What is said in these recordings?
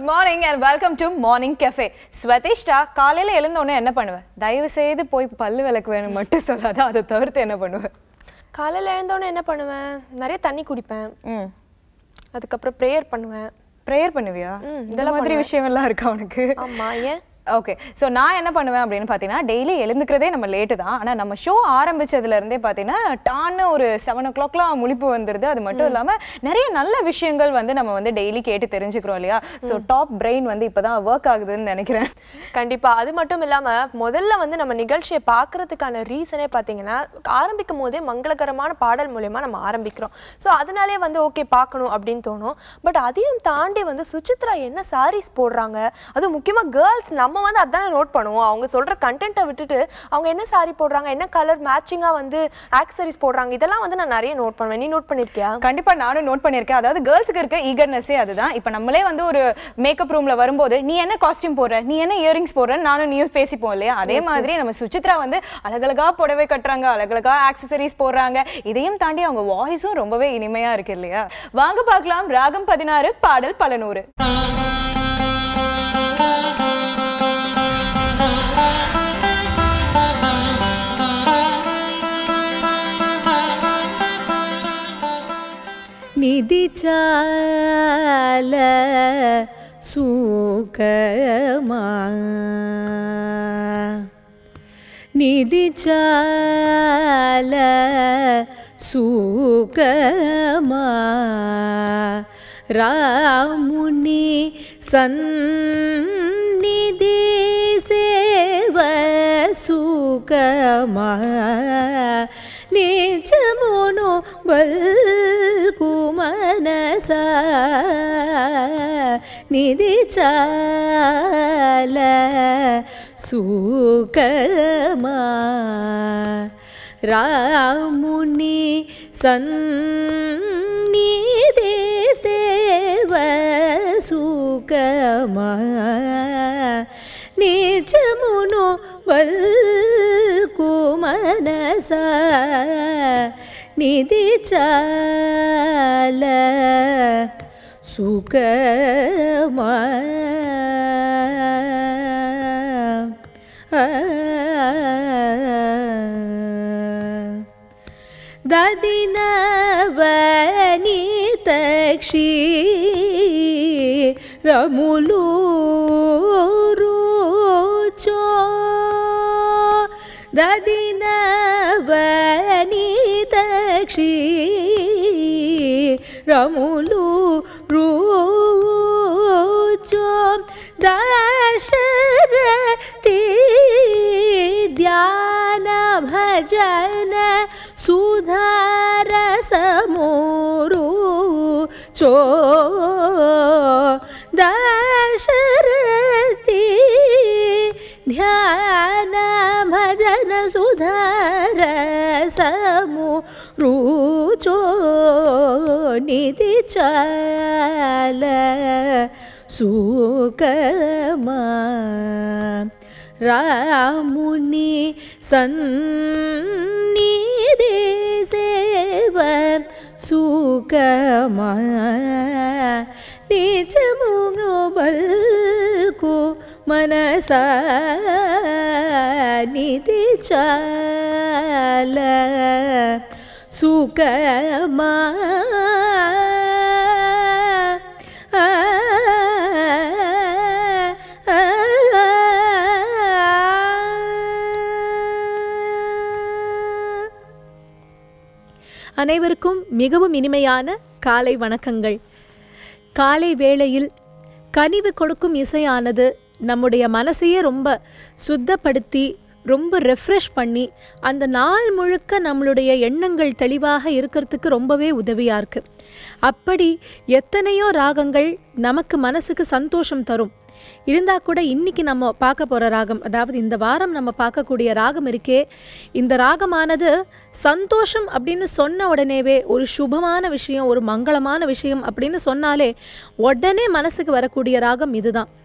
Good morning and welcome to morning cafe Swadishta காலையில எழுந்த உடனே என்ன பண்ணுவேன் தயவு செய்து போய் பல்லு விளக்கு வேணும் மட்டும் சொல்லாத அதை தவிர்த்து என்ன பண்ணுவேன் காலையில் எழுந்தோடனே என்ன பண்ணுவேன் நிறைய தண்ணி குடிப்பேன் ம் அதுக்கப்புறம் ப்ரேயர் பண்ணுவேன் ப்ரேயர் பண்ணுவியா ம், இந்த மாதிரி விஷயங்கள்லாம் இருக்கா உனக்கு ஆமா ஏன் ஓகே ஸோ நான் என்ன பண்ணுவேன் அப்படின்னு பார்த்தீங்கன்னா டெய்லி எழுந்துக்கிறதே நம்ம லேட்டு தான் ஆனால் நம்ம ஷோ ஆரம்பிச்சதுல இருந்தே பார்த்தீங்கன்னா டான்னு ஒரு செவன் ஓ கிளாக்லாம் முழிப்பு வந்துடுது அது மட்டும் இல்லாமல் நிறைய நல்ல விஷயங்கள் வந்து நம்ம வந்து டெய்லி கேட்டு தெரிஞ்சுக்கிறோம் இல்லையா ஸோ டாப் பிரெயின் வந்து இப்போ தான் ஒர்க் ஆகுதுன்னு நினைக்கிறேன் கண்டிப்பா அது மட்டும் இல்லாம முதல்ல வந்து நம்ம நிகழ்ச்சியை பார்க்கறதுக்கான ரீசனே பார்த்தீங்கன்னா ஆரம்பிக்கும் போதே மங்களகரமான பாடல் மூலயமா நம்ம ஆரம்பிக்கிறோம் ஸோ அதனாலே வந்து ஓகே பார்க்கணும் அப்படின்னு தோணும் பட் அதையும் தாண்டி வந்து சுசித்ரா என்ன சாரீஸ் போடுறாங்க அதுவும் முக்கியமா கேர்ள்ஸ் நம்ம வந்து அதானே நோட் பண்ணுவோம் அவங்க சொல்ற கண்டென்ட்டை விட்டுட்டு அவங்க என்ன சாரி போடுறாங்க என்ன கலர் மேட்சிங்கா வந்து ஆக்சரிஸ் போடுறாங்க இதெல்லாம் வந்து நான் நிறைய நோட் பண்ணுவேன் நீ நோட் பண்ணிருக்கியா கண்டிப்பா நானும் நோட் பண்ணியிருக்கேன் அதாவது கேர்ள்ஸுக்கு இருக்க ஈகர்னஸே அதுதான் இப்போ நம்மளே வந்து ஒரு மேக்கப் ரூம்ல வரும்போது நீ என்ன காஸ்டியூம் போடுற நீ என்ன இயரிங்ஸ் போடுற நானும் நீயும் பேசிப்போம் இல்லையா அதே மாதிரி நம்ம சுசித்ரா வந்து அழகழகா புடவை கட்டுறாங்க அழகழகா ஆக்சசரிஸ் போடுறாங்க இதையும் தாண்டி அவங்க வாய்ஸும் ரொம்பவே இனிமையா இருக்கு இல்லையா வாங்க பார்க்கலாம் ராகம் பதினாறு பாடல் பல நூறு நிதிச்சால சூக்கமா நிதிச்சால சூக்கமா ராமுனி சந்நிதி சேவ சுகமா నిజమును బల్కుమనస నిధి చాల సుఖమా రాముని సన్నిధి సేవ సుఖమా నిజమును వల్కు మనస నిధి చాల సుఖమా దదినవనీతక్షీ రములు రుచో దదినవనీతక్షీ రములు రుచో దశరథి ధ్యాన భజన సుధారసమోరు చో దశరథి ధ్యాన భజన సుధారసము రుచో నిధి చాల సుఖమా రాముని సన్నిధి సేవ సుఖమా నిజమును బల్కు మనస నిధి చాల సుఖమా அனைவருக்கும் மிகவும் இனிமையான காலை வணக்கங்கள் காலை வேளையில் கனிவு கொடுக்கும் இசையானது நம்முடைய மனசையே ரொம்ப சுத்தப்படுத்தி ரொம்ப ரெஃப்ரெஷ் பண்ணி அந்த நாள் முழுக்க நம்மளுடைய எண்ணங்கள் தெளிவாக இருக்கிறதுக்கு ரொம்பவே உதவியாக இருக்குது அப்படி எத்தனையோ ராகங்கள் நமக்கு மனசுக்கு சந்தோஷம் தரும் இருந்தால் கூட இன்னைக்கு நம்ம பார்க்க போகிற ராகம் அதாவது இந்த வாரம் நம்ம பார்க்கக்கூடிய ராகம் இருக்கே இந்த ராகமானது சந்தோஷம் அப்படின்னு சொன்ன உடனேவே ஒரு சுபமான விஷயம் ஒரு மங்களமான விஷயம் அப்படின்னு சொன்னாலே உடனே மனசுக்கு வரக்கூடிய ராகம் இதுதான்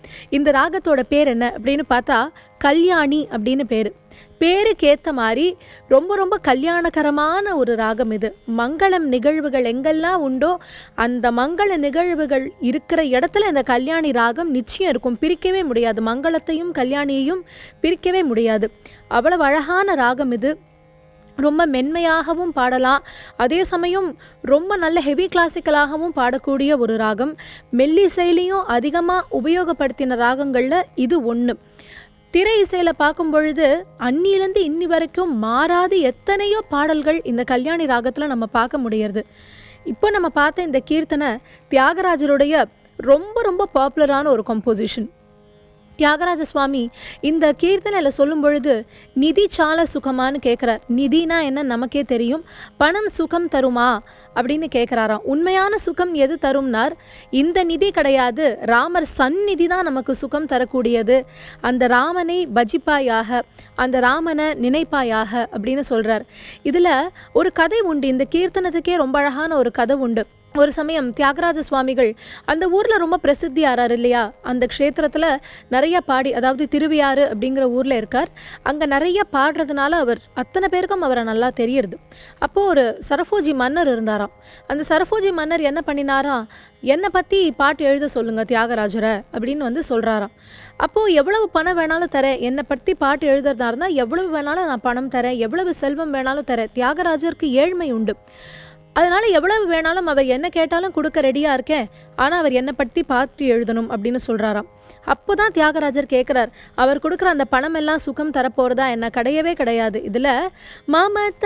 இந்த ராகத்தோட பேர் என்ன அப்படின்னு பார்த்தா கல்யாணி அப்படின்னு பேர் பேருக்கு ஏற்ற மாதிரி ரொம்ப ரொம்ப கல்யாணகரமான ஒரு ராகம் இது மங்களம் நிகழ்வுகள் எங்கெல்லாம் உண்டோ அந்த மங்கள நிகழ்வுகள் இருக்கிற இடத்துல இந்த கல்யாணி ராகம் நிச்சயம் இருக்கும் பிரிக்கவே முடியாது மங்களத்தையும் கல்யாணியையும் பிரிக்கவே முடியாது அவ்வளவு அழகான ராகம் இது ரொம்ப மென்மையாகவும் பாடலாம் அதே சமயம் ரொம்ப நல்ல ஹெவி கிளாசிக்கலாகவும் பாடக்கூடிய ஒரு ராகம் மெல்லிசையிலையும் அதிகமாக உபயோகப்படுத்தின ராகங்களில் இது ஒன்று திரை இசையில் பார்க்கும் பொழுது அன்னியிலேருந்து இன்னி வரைக்கும் மாறாது எத்தனையோ பாடல்கள் இந்த கல்யாணி ராகத்தில் நம்ம பார்க்க முடியறது இப்போ நம்ம பார்த்த இந்த கீர்த்தனை தியாகராஜருடைய ரொம்ப ரொம்ப பாப்புலரான ஒரு கம்போசிஷன் தியாகராஜ சுவாமி இந்த கீர்த்தனையில் சொல்லும் பொழுது நிதி சால சுகமான்னு கேட்குறார் நிதினா என்ன நமக்கே தெரியும் பணம் சுகம் தருமா அப்படின்னு கேட்குறாராம் உண்மையான சுகம் எது தரும்னார் இந்த நிதி கிடையாது ராமர் சந்நிதி தான் நமக்கு சுகம் தரக்கூடியது அந்த ராமனை பஜிப்பாயாக அந்த ராமனை நினைப்பாயாக அப்படின்னு சொல்கிறார் இதில் ஒரு கதை உண்டு இந்த கீர்த்தனத்துக்கே ரொம்ப அழகான ஒரு கதை உண்டு ஒரு சமயம் தியாகராஜ சுவாமிகள் அந்த ஊரில் ரொம்ப பிரசித்தி ஆறார் இல்லையா அந்த க்ஷேத்திரத்தில் நிறைய பாடி அதாவது திருவியாறு அப்படிங்கிற ஊரில் இருக்கார் அங்கே நிறைய பாடுறதுனால அவர் அத்தனை பேருக்கும் அவரை நல்லா தெரியறது அப்போது ஒரு சரஃபோஜி மன்னர் இருந்தாராம் அந்த சரஃபோஜி மன்னர் என்ன பண்ணினாராம் என்னை பற்றி பாட்டு எழுத சொல்லுங்க தியாகராஜரை அப்படின்னு வந்து சொல்கிறாராம் அப்போது எவ்வளவு பணம் வேணாலும் தரேன் என்னை பற்றி பாட்டு எழுதுறதா இருந்தால் எவ்வளவு வேணாலும் நான் பணம் தரேன் எவ்வளவு செல்வம் வேணாலும் தரேன் தியாகராஜருக்கு ஏழ்மை உண்டு அதனால எவ்வளவு வேணாலும் அவர் என்ன கேட்டாலும் கொடுக்க ரெடியா இருக்கேன் ஆனா அவர் என்னை பற்றி பார்த்து எழுதணும் அப்படின்னு சொல்றாராம் அப்போதான் தியாகராஜர் கேட்குறார் அவர் கொடுக்குற அந்த பணம் எல்லாம் சுகம் தரப்போறதா என்ன கிடையவே கிடையாது இதுல மமத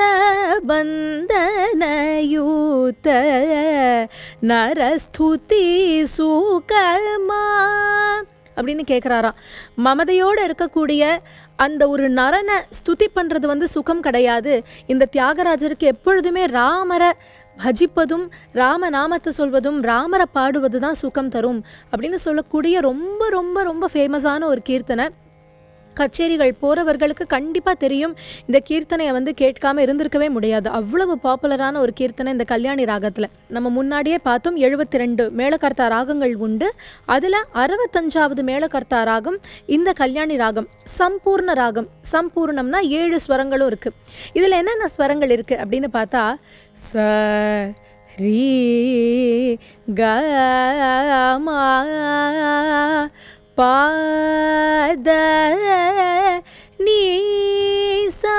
பந்தனயூத்த நரஸ்துதி சுகமா அப்படின்னு கேட்குறாராம் மமதையோடு இருக்கக்கூடிய அந்த ஒரு நரனை ஸ்துதி பண்ணுறது வந்து சுகம் கிடையாது இந்த தியாகராஜருக்கு எப்பொழுதுமே ராமரை பஜிப்பதும் ராம நாமத்தை சொல்வதும் ராமரை பாடுவது தான் சுகம் தரும் அப்படின்னு சொல்லக்கூடிய ரொம்ப ரொம்ப ரொம்ப ஃபேமஸான ஒரு கீர்த்தனை கச்சேரிகள் போகிறவர்களுக்கு கண்டிப்பாக தெரியும் இந்த கீர்த்தனையை வந்து கேட்காம இருந்திருக்கவே முடியாது அவ்வளவு பாப்புலரான ஒரு கீர்த்தனை இந்த கல்யாணி ராகத்தில் நம்ம முன்னாடியே பார்த்தோம் எழுபத்தி ரெண்டு மேளகர்த்தா ராகங்கள் உண்டு அதில் அறுபத்தஞ்சாவது மேளகர்த்தா ராகம் இந்த கல்யாணி ராகம் சம்பூர்ண ராகம் சம்பூர்ணம்னா ஏழு ஸ்வரங்களும் இருக்குது இதில் என்னென்ன ஸ்வரங்கள் இருக்குது அப்படின்னு பார்த்தா ச ரீ க மா பாத நீ சா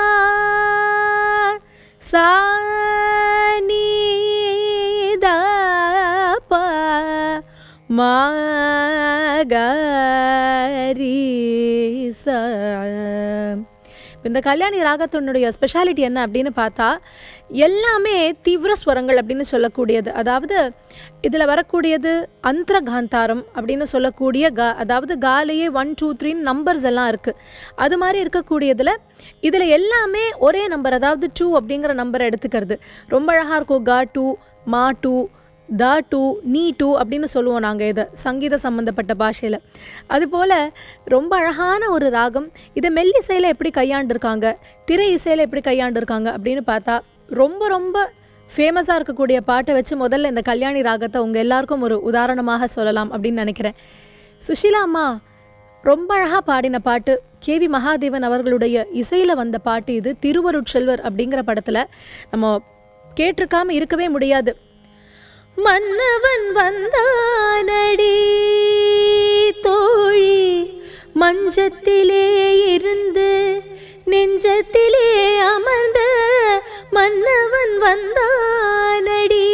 சா நீ த ப மா க ரீ ச இப்ப இந்த கல்யாணி ராகத்தினுடைய ஸ்பெஷாலிட்டி என்ன அப்படின்னு பார்த்தா எல்லாமே தீவிர ஸ்வரங்கள் அப்படின்னு சொல்லக்கூடியது அதாவது இதில் வரக்கூடியது அந்தரகாந்தாரம் அப்படின்னு சொல்லக்கூடிய கா அதாவது காலையே ஒன் டூ த்ரீன்னு நம்பர்ஸ் எல்லாம் இருக்குது அது மாதிரி இருக்கக்கூடியதில் இதில் எல்லாமே ஒரே நம்பர் அதாவது டூ அப்படிங்கிற நம்பரை எடுத்துக்கிறது ரொம்ப அழகாக இருக்கும் கா டூ மா டூ த டூ நீ டூ அப்படின்னு சொல்லுவோம் நாங்கள் இதை சங்கீத சம்மந்தப்பட்ட பாஷையில் அதுபோல் ரொம்ப அழகான ஒரு ராகம் இதை மெல்லிசையில் எப்படி கையாண்டிருக்காங்க திரை இசையில் எப்படி கையாண்டிருக்காங்க அப்படின்னு பார்த்தா ரொம்ப ரொம்ப ஃபேமஸாக இருக்கக்கூடிய பாட்டை வச்சு முதல்ல இந்த கல்யாணி ராகத்தை உங்கள் எல்லாருக்கும் ஒரு உதாரணமாக சொல்லலாம் அப்படின்னு நினைக்கிறேன் சுஷீலா அம்மா ரொம்ப அழகாக பாடின பாட்டு கேவி மகாதேவன் அவர்களுடைய இசையில் வந்த பாட்டு இது திருவருட்செல்வர் அப்படிங்கிற படத்தில் நம்ம கேட்டிருக்காம இருக்கவே முடியாது மன்னவன் வந்தானடி தோழி மஞ்சத்திலே இருந்து நெஞ்சத்திலே அமர்ந்த மன்னவன் வந்தானடி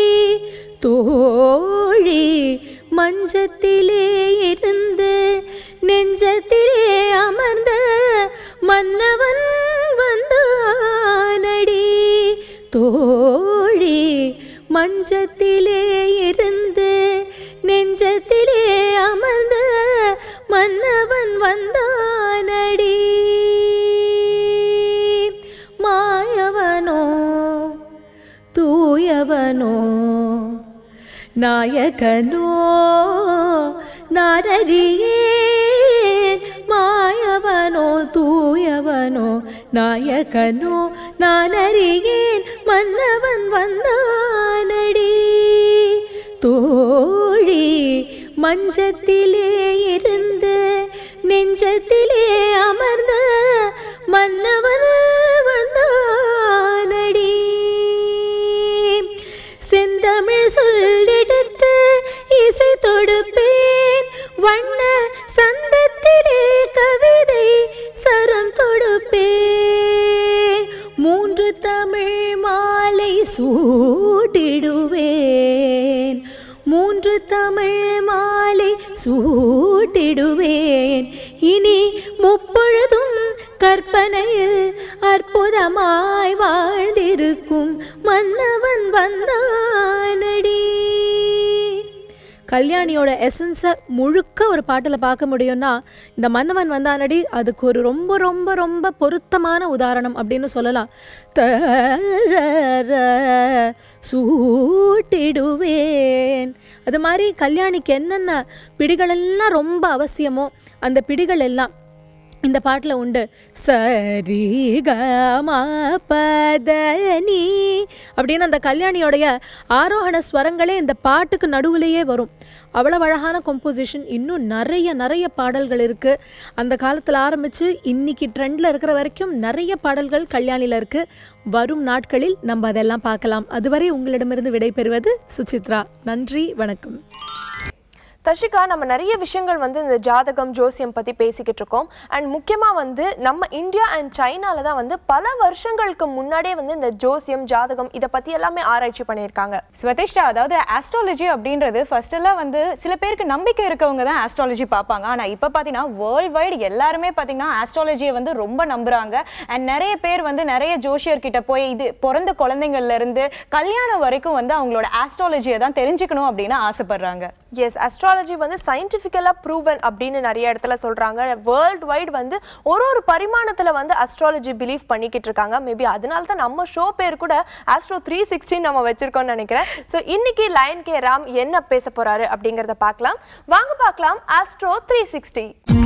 தோழி மஞ்சத்திலே இருந்து நெஞ்சத்திலே அமர்ந்த மன்னவன் வந்தானடி தோழி மஞ்சத்திலே இருந்து நெஞ்சத்திலே அமர்ந்த மன்னவன் வந்தானடி மாயவனோ தூயவனோ நாயகனோ நாரரியே மாயவனோ தூயவனோ நாயகனோ நானறியேன் மன்னவன் வந்தானடி தோழி மஞ்சத்திலே இருந்து நெஞ்சத்திலே அமர்ந்த மன்னவன் வந்தானடி செந்தமிழ் சொல்லெடுத்து இசை தொடுப்பேன் வண்ண சந்தத்திலே கவிதை சரம் தொடுப்பேன் மூன்று தமிழ் மாலை சூட்டிடுவேன் மூன்று தமிழ் மாலை சூட்டிடுவேன் இனி முப்பொழுதும் கற்பனையில் அற்புதமாய் வாழ்ந்திருக்கும் மன்னவன் வந்தானடி கல்யாணியோட எசன்ஸை முழுக்க ஒரு பாட்டில் பார்க்க முடியும்னா இந்த மன்னவன் வந்தானடி அதுக்கு ஒரு ரொம்ப ரொம்ப ரொம்ப பொருத்தமான உதாரணம் அப்படின்னு சொல்லலாம் தர சூட்டிடுவேன் அது மாதிரி கல்யாணிக்கு என்னென்ன பிடிகளெல்லாம் ரொம்ப அவசியமோ அந்த பிடிகள் எல்லாம் இந்த பாட்டில் உண்டு சரி க ம பத நீ அப்படின்னு அந்த கல்யாணியோடைய ஆரோகண ஸ்வரங்களே இந்த பாட்டுக்கு நடுவுலையே வரும் அவ்வளவு அழகான கம்போசிஷன் இன்னும் நிறைய நிறைய பாடல்கள் இருக்குது அந்த காலத்தில் ஆரம்பித்து இன்னைக்கு ட்ரெண்டில் இருக்கிற வரைக்கும் நிறைய பாடல்கள் கல்யாணியில் இருக்குது வரும் நாட்களில் நம்ம அதெல்லாம் பார்க்கலாம் அதுவரை உங்களிடமிருந்து விடைபெறுவது சுசித்ரா நன்றி வணக்கம் தர்ஷிகா நம்ம நிறைய விஷயங்கள் வந்து இந்த ஜாதகம் ஜோசியம் பற்றி பேசிக்கிட்டு இருக்கோம் அண்ட் முக்கியமாக வந்து நம்ம இந்தியா அண்ட் சைனால தான் வந்து பல வருஷங்களுக்கு முன்னாடியே வந்து இந்த ஜோசியம் ஜாதகம் இதை பற்றி எல்லாமே ஆராய்ச்சி பண்ணியிருக்காங்க ஸ்வதிஷ்டா அதாவது ஆஸ்ட்ராலஜி அப்படின்றது ஃபர்ஸ்ட் எல்லாம் வந்து சில பேருக்கு நம்பிக்கை இருக்கவங்க தான் ஆஸ்ட்ராலஜி பார்ப்பாங்க ஆனா இப்போ பார்த்தீங்கன்னா வேர்ல்ட் வைடு எல்லாருமே பார்த்தீங்கன்னா ஆஸ்ட்ராலஜியை வந்து ரொம்ப நம்புறாங்க அண்ட் நிறைய பேர் வந்து நிறைய ஜோஷியர் கிட்ட போய் இது பிறந்த குழந்தைங்கள்ல இருந்து கல்யாணம் வரைக்கும் வந்து அவங்களோட ஆஸ்ட்ராலஜியை தான் தெரிஞ்சுக்கணும் அப்படின்னு ஆசைப்படுறாங்க எஸ் அஸ்ட்ராலஜி வந்து சயின்டிஃபிக்கலாக ப்ரூவன் அப்படின்னு நிறைய இடத்துல சொல்கிறாங்க வேர்ல்டு வைடு வந்து ஒரு ஒரு பரிமாணத்தில் வந்து அஸ்ட்ராலஜி பிலீவ் பண்ணிக்கிட்டு இருக்காங்க மேபி அதனால தான் நம்ம ஷோ பேர் கூட ஆஸ்ட்ரோ த்ரீ சிக்ஸ்டின் நம்ம வச்சிருக்கோம்னு நினைக்கிறேன் ஸோ இன்னைக்கு லயன் கே ராம் என்ன பேச போறாரு அப்படிங்கிறத பார்க்கலாம் வாங்க பார்க்கலாம் ஆஸ்ட்ரோ த்ரீ சிக்ஸ்டி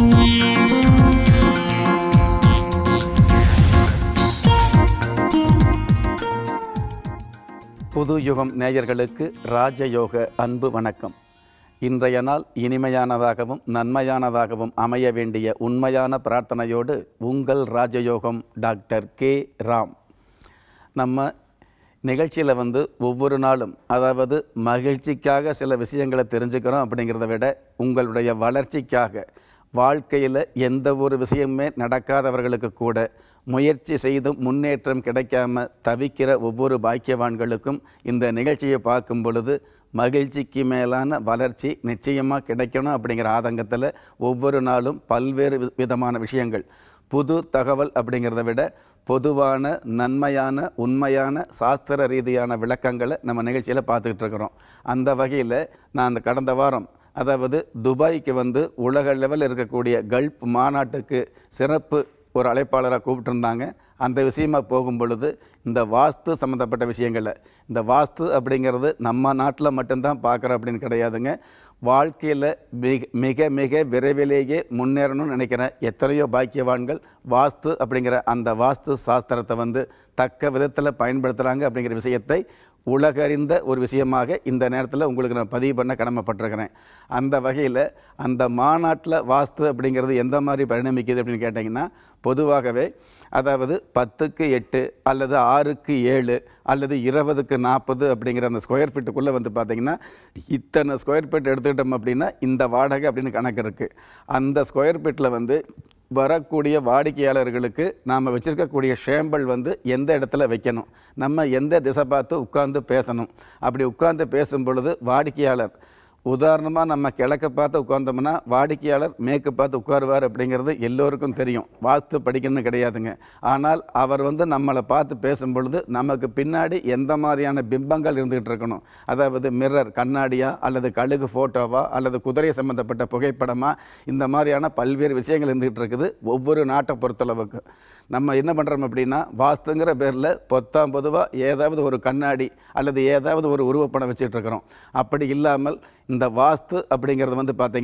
புது யுகம் நேயர்களுக்கு ராஜயோக அன்பு வணக்கம் இன்றைய நாள் இனிமையானதாகவும் நன்மையானதாகவும் அமைய வேண்டிய உண்மையான பிரார்த்தனையோடு உங்கள் ராஜயோகம் டாக்டர் கே ராம் நம்ம நிகழ்ச்சியில் வந்து ஒவ்வொரு நாளும் அதாவது மகிழ்ச்சிக்காக சில விஷயங்களை தெரிஞ்சுக்கிறோம் அப்படிங்கிறத விட உங்களுடைய வளர்ச்சிக்காக வாழ்க்கையில் எந்த ஒரு விஷயமே நடக்காதவர்களுக்கு கூட முயற்சி செய்தும் முன்னேற்றம் கிடைக்காம தவிக்கிற ஒவ்வொரு பாக்கியவான்களுக்கும் இந்த நிகழ்ச்சியை பார்க்கும் பொழுது மகிழ்ச்சிக்கு மேலான வளர்ச்சி நிச்சயமாக கிடைக்கணும் அப்படிங்கிற ஆதங்கத்தில் ஒவ்வொரு நாளும் பல்வேறு வி- விதமான விஷயங்கள் புது தகவல் அப்படிங்கிறத விட பொதுவான நன்மையான உண்மையான சாஸ்திர ரீதியான விளக்கங்களை நம்ம நிகழ்ச்சியில் பார்த்துக்கிட்டு இருக்கிறோம் அந்த வகையில் நான் அந்த கடந்த வாரம் அதாவது துபாய்க்கு வந்து உலக லெவலில் இருக்கக்கூடிய கல்ஃப் மாநாட்டுக்கு சிறப்பு ஒரு அழைப்பாளராக கூப்பிட்டுருந்தாங்க அந்த விஷயமா போகும் பொழுது இந்த வாஸ்து சம்மந்தப்பட்ட விஷயங்களை இந்த வாஸ்து அப்படிங்கிறது நம்ம நாட்டில் மட்டும்தான் பார்க்குறோம் அப்படின்னு கிடையாதுங்க வாழ்க்கையில் மிக மிக மிக விரைவிலேயே முன்னேறணும்னு நினைக்கிற எத்தனையோ பாக்கியவான்கள் வாஸ்து அப்படிங்கிற அந்த வாஸ்து சாஸ்திரத்தை வந்து தக்க விதத்தில் பயன்படுத்துகிறாங்க அப்படிங்கிற விஷயத்தை உலகறிந்த ஒரு விஷயமாக இந்த நேரத்தில் உங்களுக்கு நான் பதிவு பண்ண கடமைப்பட்டிருக்கிறேன் அந்த வகையில் அந்த மாநாட்டில் வாஸ்து அப்படிங்கிறது எந்த மாதிரி பரிணமிக்குது அப்படின்னு கேட்டிங்கன்னா பொதுவாகவே அதாவது பத்துக்கு எட்டு அல்லது ஆறுக்கு ஏழு அல்லது இருபதுக்கு நாற்பது அப்படிங்கிற அந்த ஸ்கொயர் ஃபீட்டுக்குள்ளே வந்து பார்த்திங்கன்னா இத்தனை ஸ்கொயர் ஃபீட் எடுத்துக்கிட்டோம் அப்படின்னா இந்த வாடகை அப்படின்னு கணக்கு இருக்குது அந்த ஸ்கொயர் ஃபீட்டில் வந்து வரக்கூடிய வாடிக்கையாளர்களுக்கு நாம் வச்சுருக்கக்கூடிய ஷேம்பல் வந்து எந்த இடத்துல வைக்கணும் நம்ம எந்த திசை பார்த்து உட்கார்ந்து பேசணும் அப்படி உட்கார்ந்து பேசும் பொழுது வாடிக்கையாளர் உதாரணமாக நம்ம கிழக்க பார்த்து உட்கார்ந்தோம்னா வாடிக்கையாளர் மேற்கு பார்த்து உட்காருவார் அப்படிங்கிறது எல்லோருக்கும் தெரியும் வாஸ்து படிக்கணும்னு கிடையாதுங்க ஆனால் அவர் வந்து நம்மளை பார்த்து பேசும் பொழுது நமக்கு பின்னாடி எந்த மாதிரியான பிம்பங்கள் இருந்துகிட்டு இருக்கணும் அதாவது மிரர் கண்ணாடியா அல்லது கழுகு ஃபோட்டோவா அல்லது குதிரை சம்பந்தப்பட்ட புகைப்படமா இந்த மாதிரியான பல்வேறு விஷயங்கள் இருந்துகிட்டு இருக்குது ஒவ்வொரு நாட்டை பொறுத்தளவுக்கு நம்ம என்ன பண்ணுறோம் அப்படின்னா வாஸ்துங்கிற பேரில் பொத்தாம் பொதுவாக ஏதாவது ஒரு கண்ணாடி அல்லது ஏதாவது ஒரு உருவப்படம் வச்சுட்டு இருக்கிறோம் அப்படி இல்லாமல் இந்த வாஸ்து அப்படிங்கிறது வந்து பார்த்திங்கன்னா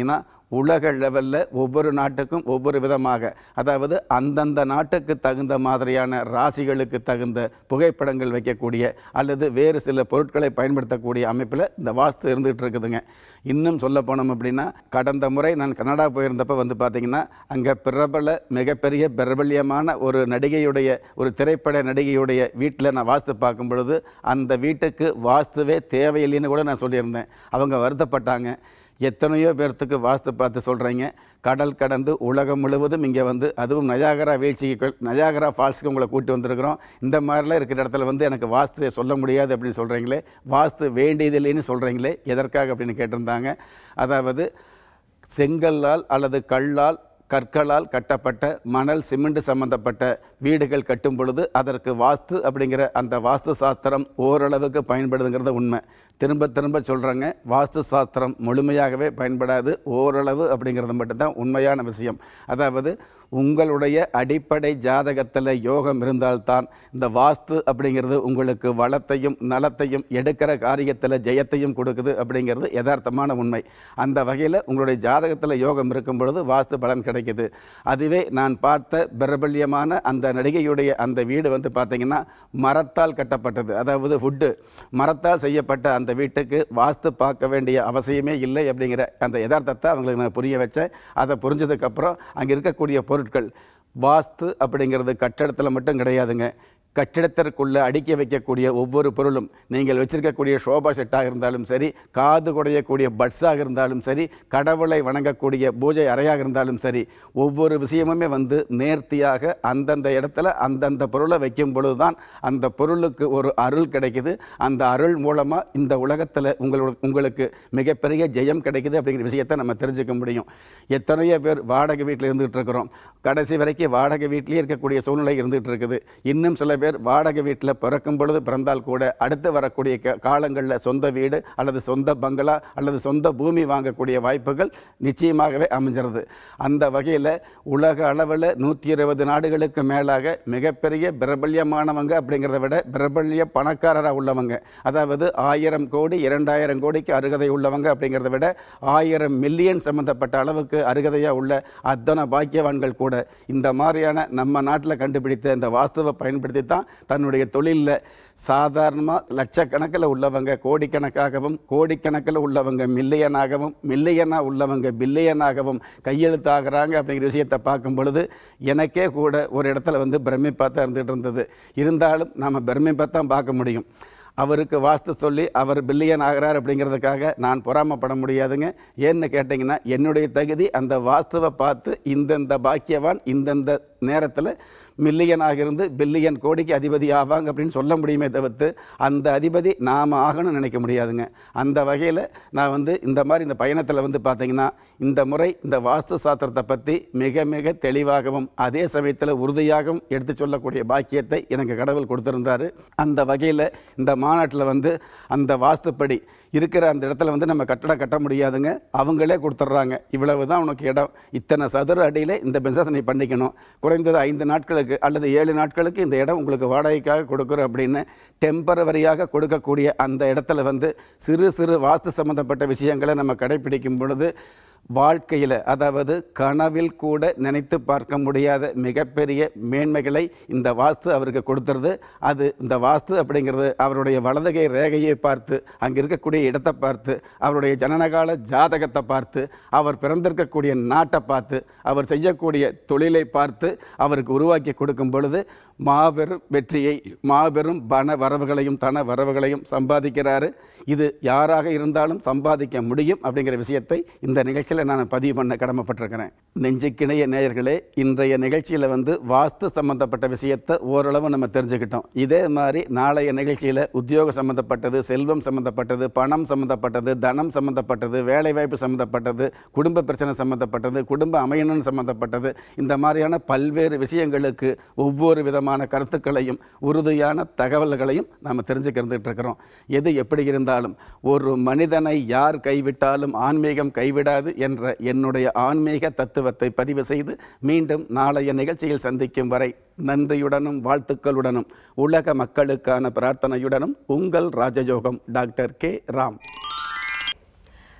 உலக லெவலில் ஒவ்வொரு நாட்டுக்கும் ஒவ்வொரு விதமாக அதாவது அந்தந்த நாட்டுக்கு தகுந்த மாதிரியான ராசிகளுக்கு தகுந்த புகைப்படங்கள் வைக்கக்கூடிய அல்லது வேறு சில பொருட்களை பயன்படுத்தக்கூடிய அமைப்பில் இந்த வாஸ்து இருந்துகிட்டு இருக்குதுங்க இன்னும் சொல்ல போனோம் அப்படின்னா கடந்த முறை நான் கனடா போயிருந்தப்ப வந்து பார்த்தீங்கன்னா அங்கே பிரபல மிகப்பெரிய பிரபல்யமான ஒரு நடிகையுடைய ஒரு திரைப்பட நடிகையுடைய வீட்டில் நான் வாஸ்து பார்க்கும் பொழுது அந்த வீட்டுக்கு வாஸ்துவே தேவையில்லைன்னு கூட நான் சொல்லியிருந்தேன் அவங்க வருத்தப்பட்டாங்க எத்தனையோ பேர்த்துக்கு வாஸ்து பார்த்து சொல்கிறீங்க கடல் கடந்து உலகம் முழுவதும் இங்கே வந்து அதுவும் நயாகரா வீழ்ச்சிக்கு நயாகரா ஃபால்ஸுக்கு உங்களை கூட்டி வந்திருக்கிறோம் இந்த மாதிரிலாம் இருக்கிற இடத்துல வந்து எனக்கு வாஸ்து சொல்ல முடியாது அப்படின்னு சொல்கிறீங்களே வாஸ்து வேண்டியதில்லைன்னு சொல்கிறீங்களே எதற்காக அப்படின்னு கேட்டிருந்தாங்க அதாவது செங்கல்லால் அல்லது கல்லால் கற்களால் கட்டப்பட்ட மணல் சிமெண்ட் சம்பந்தப்பட்ட வீடுகள் கட்டும் பொழுது அதற்கு வாஸ்து அப்படிங்கிற அந்த வாஸ்து சாஸ்திரம் ஓரளவுக்கு பயன்படுதுங்கிறது உண்மை திரும்ப திரும்ப சொல்கிறாங்க வாஸ்து சாஸ்திரம் முழுமையாகவே பயன்படாது ஓரளவு அப்படிங்கிறது மட்டும்தான் உண்மையான விஷயம் அதாவது உங்களுடைய அடிப்படை ஜாதகத்தில் யோகம் இருந்தால்தான் இந்த வாஸ்து அப்படிங்கிறது உங்களுக்கு வளத்தையும் நலத்தையும் எடுக்கிற காரியத்தில் ஜெயத்தையும் கொடுக்குது அப்படிங்கிறது யதார்த்தமான உண்மை அந்த வகையில் உங்களுடைய ஜாதகத்தில் யோகம் இருக்கும் பொழுது வாஸ்து பலன் கிடைக்குது அதுவே நான் பார்த்த பிரபல்யமான அந்த நடிகையுடைய அந்த வீடு வந்து பார்த்தீங்கன்னா மரத்தால் கட்டப்பட்டது அதாவது ஃபுட்டு மரத்தால் செய்யப்பட்ட அந்த வீட்டுக்கு வாஸ்து பார்க்க வேண்டிய அவசியமே இல்லை அப்படிங்கிற அந்த யதார்த்தத்தை அவங்களுக்கு நான் புரிய வச்சேன் அதை புரிஞ்சதுக்கப்புறம் அங்கே இருக்கக்கூடிய பொருட்கள் வாஸ்து அப்படிங்கிறது கட்டடத்தில் மட்டும் கிடையாதுங்க கட்டிடத்திற்குள்ளே அடுக்கி வைக்கக்கூடிய ஒவ்வொரு பொருளும் நீங்கள் வச்சிருக்கக்கூடிய ஷோபா செட்டாக இருந்தாலும் சரி காது குடையக்கூடிய பட்ஸாக இருந்தாலும் சரி கடவுளை வணங்கக்கூடிய பூஜை அறையாக இருந்தாலும் சரி ஒவ்வொரு விஷயமுமே வந்து நேர்த்தியாக அந்தந்த இடத்துல அந்தந்த பொருளை வைக்கும் பொழுது தான் அந்த பொருளுக்கு ஒரு அருள் கிடைக்குது அந்த அருள் மூலமாக இந்த உலகத்தில் உங்களோட உங்களுக்கு மிகப்பெரிய ஜெயம் கிடைக்குது அப்படிங்கிற விஷயத்தை நம்ம தெரிஞ்சுக்க முடியும் எத்தனையோ பேர் வாடகை வீட்டில் இருந்துகிட்டு இருக்கிறோம் கடைசி வரைக்கும் வாடகை வீட்டிலேயே இருக்கக்கூடிய சூழ்நிலை இருந்துகிட்டு இருக்குது இன்னும் சில பேர் வாடகை வீட்டில் பிறக்கும் பொழுது பிறந்தால் கூட அடுத்து வரக்கூடிய க காலங்களில் சொந்த வீடு அல்லது சொந்த பங்களா அல்லது சொந்த பூமி வாங்கக்கூடிய வாய்ப்புகள் நிச்சயமாகவே அமைஞ்சிருது அந்த வகையில் உலக அளவில் நூற்றி இருபது நாடுகளுக்கு மேலாக மிகப்பெரிய பிரபல்யமானவங்க அப்படிங்கிறத விட பிரபல்ய பணக்காரராக உள்ளவங்க அதாவது ஆயிரம் கோடி இரண்டாயிரம் கோடிக்கு அருகதை உள்ளவங்க அப்படிங்கிறத விட ஆயிரம் மில்லியன் சம்பந்தப்பட்ட அளவுக்கு அருகதையாக உள்ள அத்தனை பாக்கியவான்கள் கூட இந்த மாதிரியான நம்ம நாட்டில் கண்டுபிடித்த இந்த வாஸ்துவை பயன்படுத்தி தான் தன்னுடைய தொழிலில் சாதாரணமாக லட்சக்கணக்கில் உள்ளவங்க கோடிக்கணக்காகவும் கோடிக்கணக்கில் உள்ளவங்க மில்லியனாகவும் மில்லியனாக உள்ளவங்க பில்லியனாகவும் கையெழுத்தாகிறாங்க அப்படிங்கிற விஷயத்தை பார்க்கும் பொழுது எனக்கே கூட ஒரு இடத்துல வந்து பிரமிப்பாக தான் இருந்துகிட்டு இருந்தது இருந்தாலும் நம்ம பிரமிப்பாக தான் பார்க்க முடியும் அவருக்கு வாஸ்து சொல்லி அவர் பில்லியன் ஆகிறார் அப்படிங்கிறதுக்காக நான் பொறாமப்பட முடியாதுங்க ஏன்னு கேட்டிங்கன்னா என்னுடைய தகுதி அந்த வாஸ்துவை பார்த்து இந்தந்த பாக்கியவான் இந்தந்த நேரத்தில் மில்லியனாக இருந்து பில்லியன் கோடிக்கு அதிபதி ஆவாங்க அப்படின்னு சொல்ல முடியுமே தவிர்த்து அந்த அதிபதி நாம் ஆகணும்னு நினைக்க முடியாதுங்க அந்த வகையில் நான் வந்து இந்த மாதிரி இந்த பயணத்தில் வந்து பார்த்தீங்கன்னா இந்த முறை இந்த வாஸ்து சாஸ்திரத்தை பற்றி மிக மிக தெளிவாகவும் அதே சமயத்தில் உறுதியாகவும் எடுத்து சொல்லக்கூடிய பாக்கியத்தை எனக்கு கடவுள் கொடுத்துருந்தாரு அந்த வகையில் இந்த மாநாட்டில் வந்து அந்த வாஸ்துப்படி இருக்கிற அந்த இடத்துல வந்து நம்ம கட்டடம் கட்ட முடியாதுங்க அவங்களே கொடுத்துட்றாங்க இவ்வளவு தான் உனக்கு இடம் இத்தனை சதுர அடியில் இந்த பிஸ்னஸ் நீ பண்ணிக்கணும் குறைந்தது ஐந்து நாட்களுக்கு அல்லது ஏழு நாட்களுக்கு இந்த இடம் உங்களுக்கு வாடகைக்காக கொடுக்குறோம் அப்படின்னு டெம்பரவரியாக கொடுக்கக்கூடிய அந்த இடத்துல வந்து சிறு சிறு வாஸ்து சம்பந்தப்பட்ட விஷயங்களை நம்ம கடைபிடிக்கும் பொழுது வாழ்க்கையில் அதாவது கனவில் கூட நினைத்து பார்க்க முடியாத மிகப்பெரிய மேன்மைகளை இந்த வாஸ்து அவருக்கு கொடுத்துருது அது இந்த வாஸ்து அப்படிங்கிறது அவருடைய வலதுகை ரேகையை பார்த்து அங்கே இருக்கக்கூடிய இடத்தை பார்த்து அவருடைய ஜனனகால ஜாதகத்தை பார்த்து அவர் பிறந்திருக்கக்கூடிய நாட்டை பார்த்து அவர் செய்யக்கூடிய தொழிலை பார்த்து அவருக்கு உருவாக்கி கொடுக்கும் பொழுது மாபெரும் வெற்றியை மாபெரும் பண வரவுகளையும் தன வரவுகளையும் சம்பாதிக்கிறாரு இது யாராக இருந்தாலும் சம்பாதிக்க முடியும் அப்படிங்கிற விஷயத்தை இந்த நிகழ்ச்சியில் நான் பதிவு பண்ண கடமைப்பட்டிருக்கிறேன் நெஞ்சுக்கிணைய நேயர்களே இன்றைய நிகழ்ச்சியில் வந்து வாஸ்து சம்பந்தப்பட்ட விஷயத்தை ஓரளவு நம்ம தெரிஞ்சுக்கிட்டோம் இதே மாதிரி நாளைய நிகழ்ச்சியில் உத்தியோக சம்பந்தப்பட்டது செல்வம் சம்பந்தப்பட்டது பணம் சம்பந்தப்பட்டது தனம் சம்பந்தப்பட்டது வேலைவாய்ப்பு சம்பந்தப்பட்டது குடும்ப பிரச்சனை சம்பந்தப்பட்டது குடும்ப அமையணும் சம்பந்தப்பட்டது இந்த மாதிரியான பல்வேறு விஷயங்களுக்கு ஒவ்வொரு விதமான கருத்துக்களையும் உறுதியான தகவல்களையும் நாம் தெரிஞ்சுக்கிறதுட்டு இருக்கிறோம் எது எப்படி இருந்தாலும் ஒரு மனிதனை யார் கைவிட்டாலும் ஆன்மீகம் கைவிடாது என்ற என்னுடைய ஆன்மீக தத்துவத்தை பதிவு செய்து மீண்டும் நாளைய நிகழ்ச்சியில் சந்திக்கும் வரை நன்றியுடனும் வாழ்த்துக்களுடனும் உலக மக்களுக்கான பிரார்த்தனையுடனும் உங்கள் ராஜயோகம் டாக்டர் கே ராம்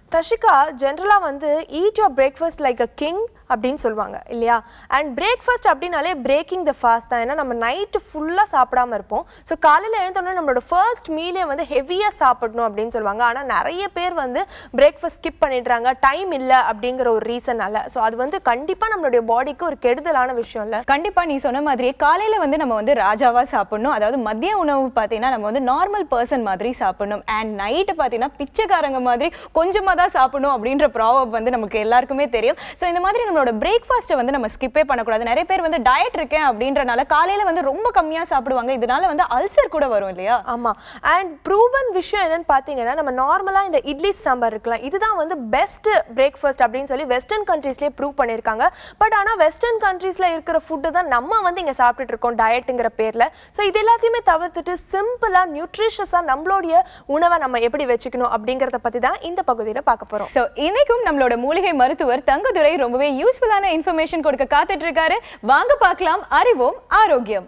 தஷிகா ஜென்ரலாக வந்து eat your breakfast like a king அப்படின்னு சொல்லுவாங்க இல்லையா அண்ட் பிரேக்ஃபாஸ்ட் அப்படின்னாலே பிரேக்கிங் த ஃபாஸ்ட் தான் ஏன்னா நம்ம நைட்டு ஃபுல்லாக சாப்பிடாம இருப்போம் ஸோ காலையில் எழுந்தோடனே நம்மளோட ஃபர்ஸ்ட் மீலே வந்து ஹெவியாக சாப்பிடணும் அப்படின்னு சொல்லுவாங்க ஆனால் நிறைய பேர் வந்து பிரேக்ஃபாஸ்ட் ஸ்கிப் பண்ணிடுறாங்க டைம் இல்லை அப்படிங்கிற ஒரு ரீசனால ஸோ அது வந்து கண்டிப்பாக நம்மளுடைய பாடிக்கு ஒரு கெடுதலான விஷயம் இல்லை கண்டிப்பா நீ சொன்ன மாதிரி காலையில வந்து நம்ம வந்து ராஜாவா சாப்பிடணும் அதாவது மதிய உணவு பார்த்தீங்கன்னா நம்ம வந்து நார்மல் பர்சன் மாதிரி சாப்பிடணும் அண்ட் நைட்டு பார்த்தீங்கன்னா பிச்சைக்காரங்க மாதிரி கொஞ்சமா தான் சாப்பிடணும் அப்படின்ற ப்ராவப் வந்து நமக்கு எல்லாருக்குமே தெரியும் ஸோ இந்த மாதிரி நம்மளோட பிரேக்ஃபாஸ்ட்டை வந்து நம்ம ஸ்கிப்பே பண்ணக்கூடாது நிறைய பேர் வந்து டயட் இருக்கேன் அப்படின்றனால காலையில வந்து ரொம்ப கம்மியா சாப்பிடுவாங்க இதனால வந்து அல்சர் கூட வரும் இல்லையா ஆமா அண்ட் ப்ரூவன் விஷயம் என்னன்னு பார்த்தீங்கன்னா நம்ம நார்மலா இந்த இட்லி சாம்பார் இருக்கலாம் இதுதான் வந்து பெஸ்ட் பிரேக்ஃபாஸ்ட் அப்படின்னு சொல்லி வெஸ்டர்ன் கண்ட்ரீஸ்லேயே ப்ரூவ் பண்ணியிருக்காங்க பட் ஆனா வெஸ்டர்ன் கண்ட்ரீஸ்ல இருக்கிற ஃபுட்டு தான் நம்ம வந்து இங்க சாப்பிட்டுட்டு இருக்கோம் டயட்டுங்கிற பேர்ல ஸோ இது எல்லாத்தையுமே தவிர்த்துட்டு சிம்பிளா நியூட்ரிஷியஸா நம்மளுடைய உணவை நம்ம எப்படி வச்சுக்கணும் அப்படிங்கறத பத்தி தான் இந்த பகுதியில பார்க்க போறோம் ஸோ இன்னைக்கும் நம்மளோட மூலிகை மருத்துவர் தங்கதுரை ரொம்பவே யூஸ்ஃபுல்லான இன்ஃபர்மேஷன் கொடுக்க காத்துட்டு இருக்காரு வாங்க பார்க்கலாம் அறிவோம் ஆரோக்கியம்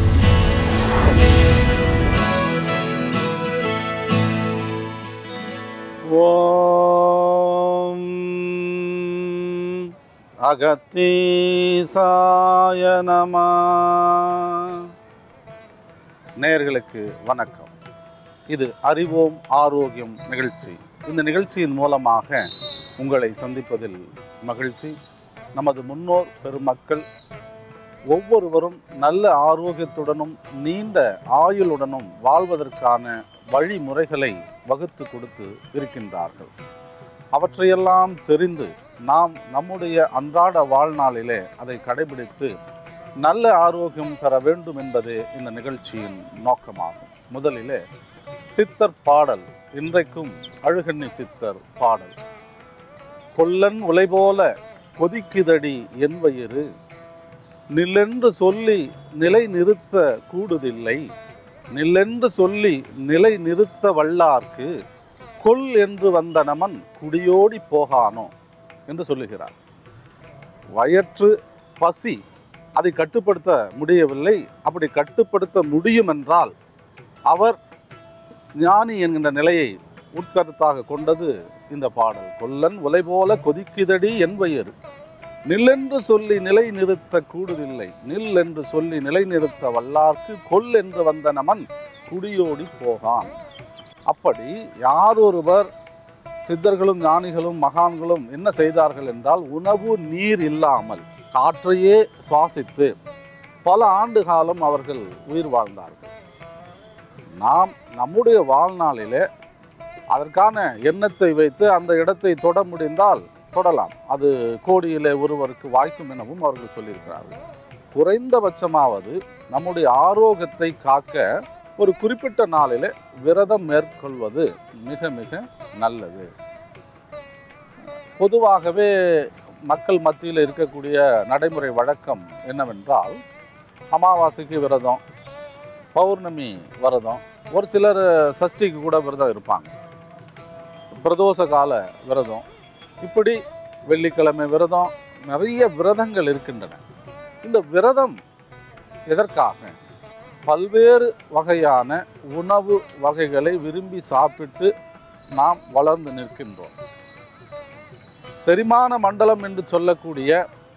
ஓம் அகத்தீசாய நம நேயர்களுக்கு வணக்கம் இது அறிவோம் ஆரோக்கியம் நிகழ்ச்சி இந்த நிகழ்ச்சியின் மூலமாக உங்களை சந்திப்பதில் மகிழ்ச்சி நமது முன்னோர் பெருமக்கள் ஒவ்வொருவரும் நல்ல ஆரோக்கியத்துடனும் நீண்ட ஆயுளுடனும் வாழ்வதற்கான வழிமுறைகளை வகுத்து கொடுத்து இருக்கின்றார்கள் அவற்றையெல்லாம் தெரிந்து நாம் நம்முடைய அன்றாட வாழ்நாளிலே அதை கடைபிடித்து நல்ல ஆரோக்கியம் பெற வேண்டும் என்பதே இந்த நிகழ்ச்சியின் நோக்கமாகும் முதலிலே சித்தர் பாடல் இன்றைக்கும் அழுகண்ணி சித்தர் பாடல் கொல்லன் உலை போல கொதிக்குதடி என் வயிறு நில்லென்று சொல்லி நிலை நிறுத்த கூடுதில்லை நில்லென்று சொல்லி நிலை நிறுத்த வல்லார்க்கு கொல் என்று வந்த நமன் குடியோடி போகானோ என்று சொல்லுகிறார் வயற்று பசி அதை கட்டுப்படுத்த முடியவில்லை அப்படி கட்டுப்படுத்த முடியும் என்றால் அவர் ஞானி என்கின்ற நிலையை உட்கருத்தாக கொண்டது இந்த பாடல் கொல்லன் உலை போல கொதிக்குதடி என் வயிறு நில்லென்று சொல்லி நிலை நிறுத்த கூடுதில்லை நில் என்று சொல்லி நிலை நிறுத்த வல்லார்க்கு கொல் என்று வந்த நமன் குடியோடி போகான் அப்படி யார் ஒருவர் சித்தர்களும் ஞானிகளும் மகான்களும் என்ன செய்தார்கள் என்றால் உணவு நீர் இல்லாமல் காற்றையே சுவாசித்து பல ஆண்டு காலம் அவர்கள் உயிர் வாழ்ந்தார்கள் நாம் நம்முடைய வாழ்நாளிலே அதற்கான எண்ணத்தை வைத்து அந்த இடத்தை தொட முடிந்தால் தொடலாம் அது கோடியிலே ஒருவருக்கு வாய்க்கும் எனவும் அவர்கள் சொல்லியிருக்கிறார்கள் குறைந்தபட்சமாவது நம்முடைய ஆரோக்கியத்தை காக்க ஒரு குறிப்பிட்ட நாளிலே விரதம் மேற்கொள்வது மிக மிக நல்லது பொதுவாகவே மக்கள் மத்தியில் இருக்கக்கூடிய நடைமுறை வழக்கம் என்னவென்றால் அமாவாசைக்கு விரதம் பௌர்ணமி விரதம் ஒரு சிலர் சஷ்டிக்கு கூட விரதம் இருப்பாங்க பிரதோஷ கால விரதம் இப்படி வெள்ளிக்கிழமை விரதம் நிறைய விரதங்கள் இருக்கின்றன இந்த விரதம் எதற்காக பல்வேறு வகையான உணவு வகைகளை விரும்பி சாப்பிட்டு நாம் வளர்ந்து நிற்கின்றோம் செரிமான மண்டலம் என்று சொல்லக்கூடிய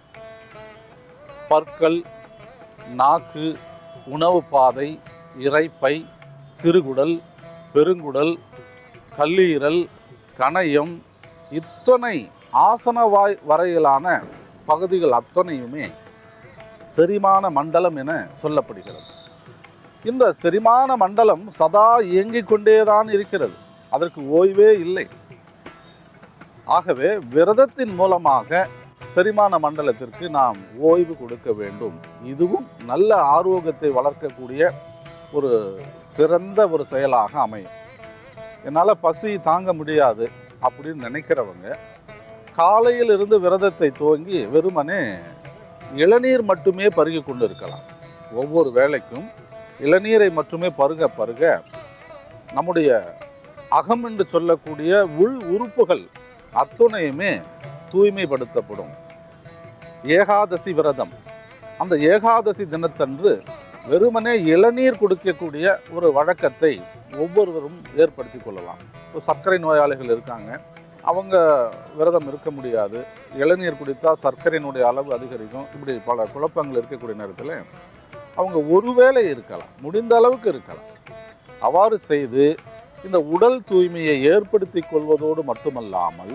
பற்கள் நாக்கு உணவு பாதை இரைப்பை சிறுகுடல் பெருங்குடல் கல்லீரல் கணையம் இத்தனை ஆசனவாய் வரையிலான பகுதிகள் அத்தனையுமே செரிமான மண்டலம் என சொல்லப்படுகிறது இந்த செரிமான மண்டலம் சதா இயங்கிக் கொண்டேதான் இருக்கிறது அதற்கு ஓய்வே இல்லை ஆகவே விரதத்தின் மூலமாக செரிமான மண்டலத்திற்கு நாம் ஓய்வு கொடுக்க வேண்டும் இதுவும் நல்ல ஆரோக்கியத்தை வளர்க்கக்கூடிய ஒரு சிறந்த ஒரு செயலாக அமையும் என்னால் பசி தாங்க முடியாது அப்படின்னு நினைக்கிறவங்க காலையில் இருந்து விரதத்தை துவங்கி வெறுமனே இளநீர் மட்டுமே பருகி கொண்டு இருக்கலாம் ஒவ்வொரு வேளைக்கும் இளநீரை மட்டுமே பருக பருக நம்முடைய அகம் என்று சொல்லக்கூடிய உள் உறுப்புகள் அத்துணையுமே தூய்மைப்படுத்தப்படும் ஏகாதசி விரதம் அந்த ஏகாதசி தினத்தன்று வெறுமனே இளநீர் குடிக்கக்கூடிய ஒரு வழக்கத்தை ஒவ்வொருவரும் ஏற்படுத்தி கொள்ளலாம் இப்போ சர்க்கரை நோயாளிகள் இருக்காங்க அவங்க விரதம் இருக்க முடியாது இளநீர் குடித்தா சர்க்கரையினுடைய அளவு அதிகரிக்கும் இப்படி பல குழப்பங்கள் இருக்கக்கூடிய நேரத்தில் அவங்க ஒருவேளை இருக்கலாம் முடிந்த அளவுக்கு இருக்கலாம் அவ்வாறு செய்து இந்த உடல் தூய்மையை ஏற்படுத்தி கொள்வதோடு மட்டுமல்லாமல்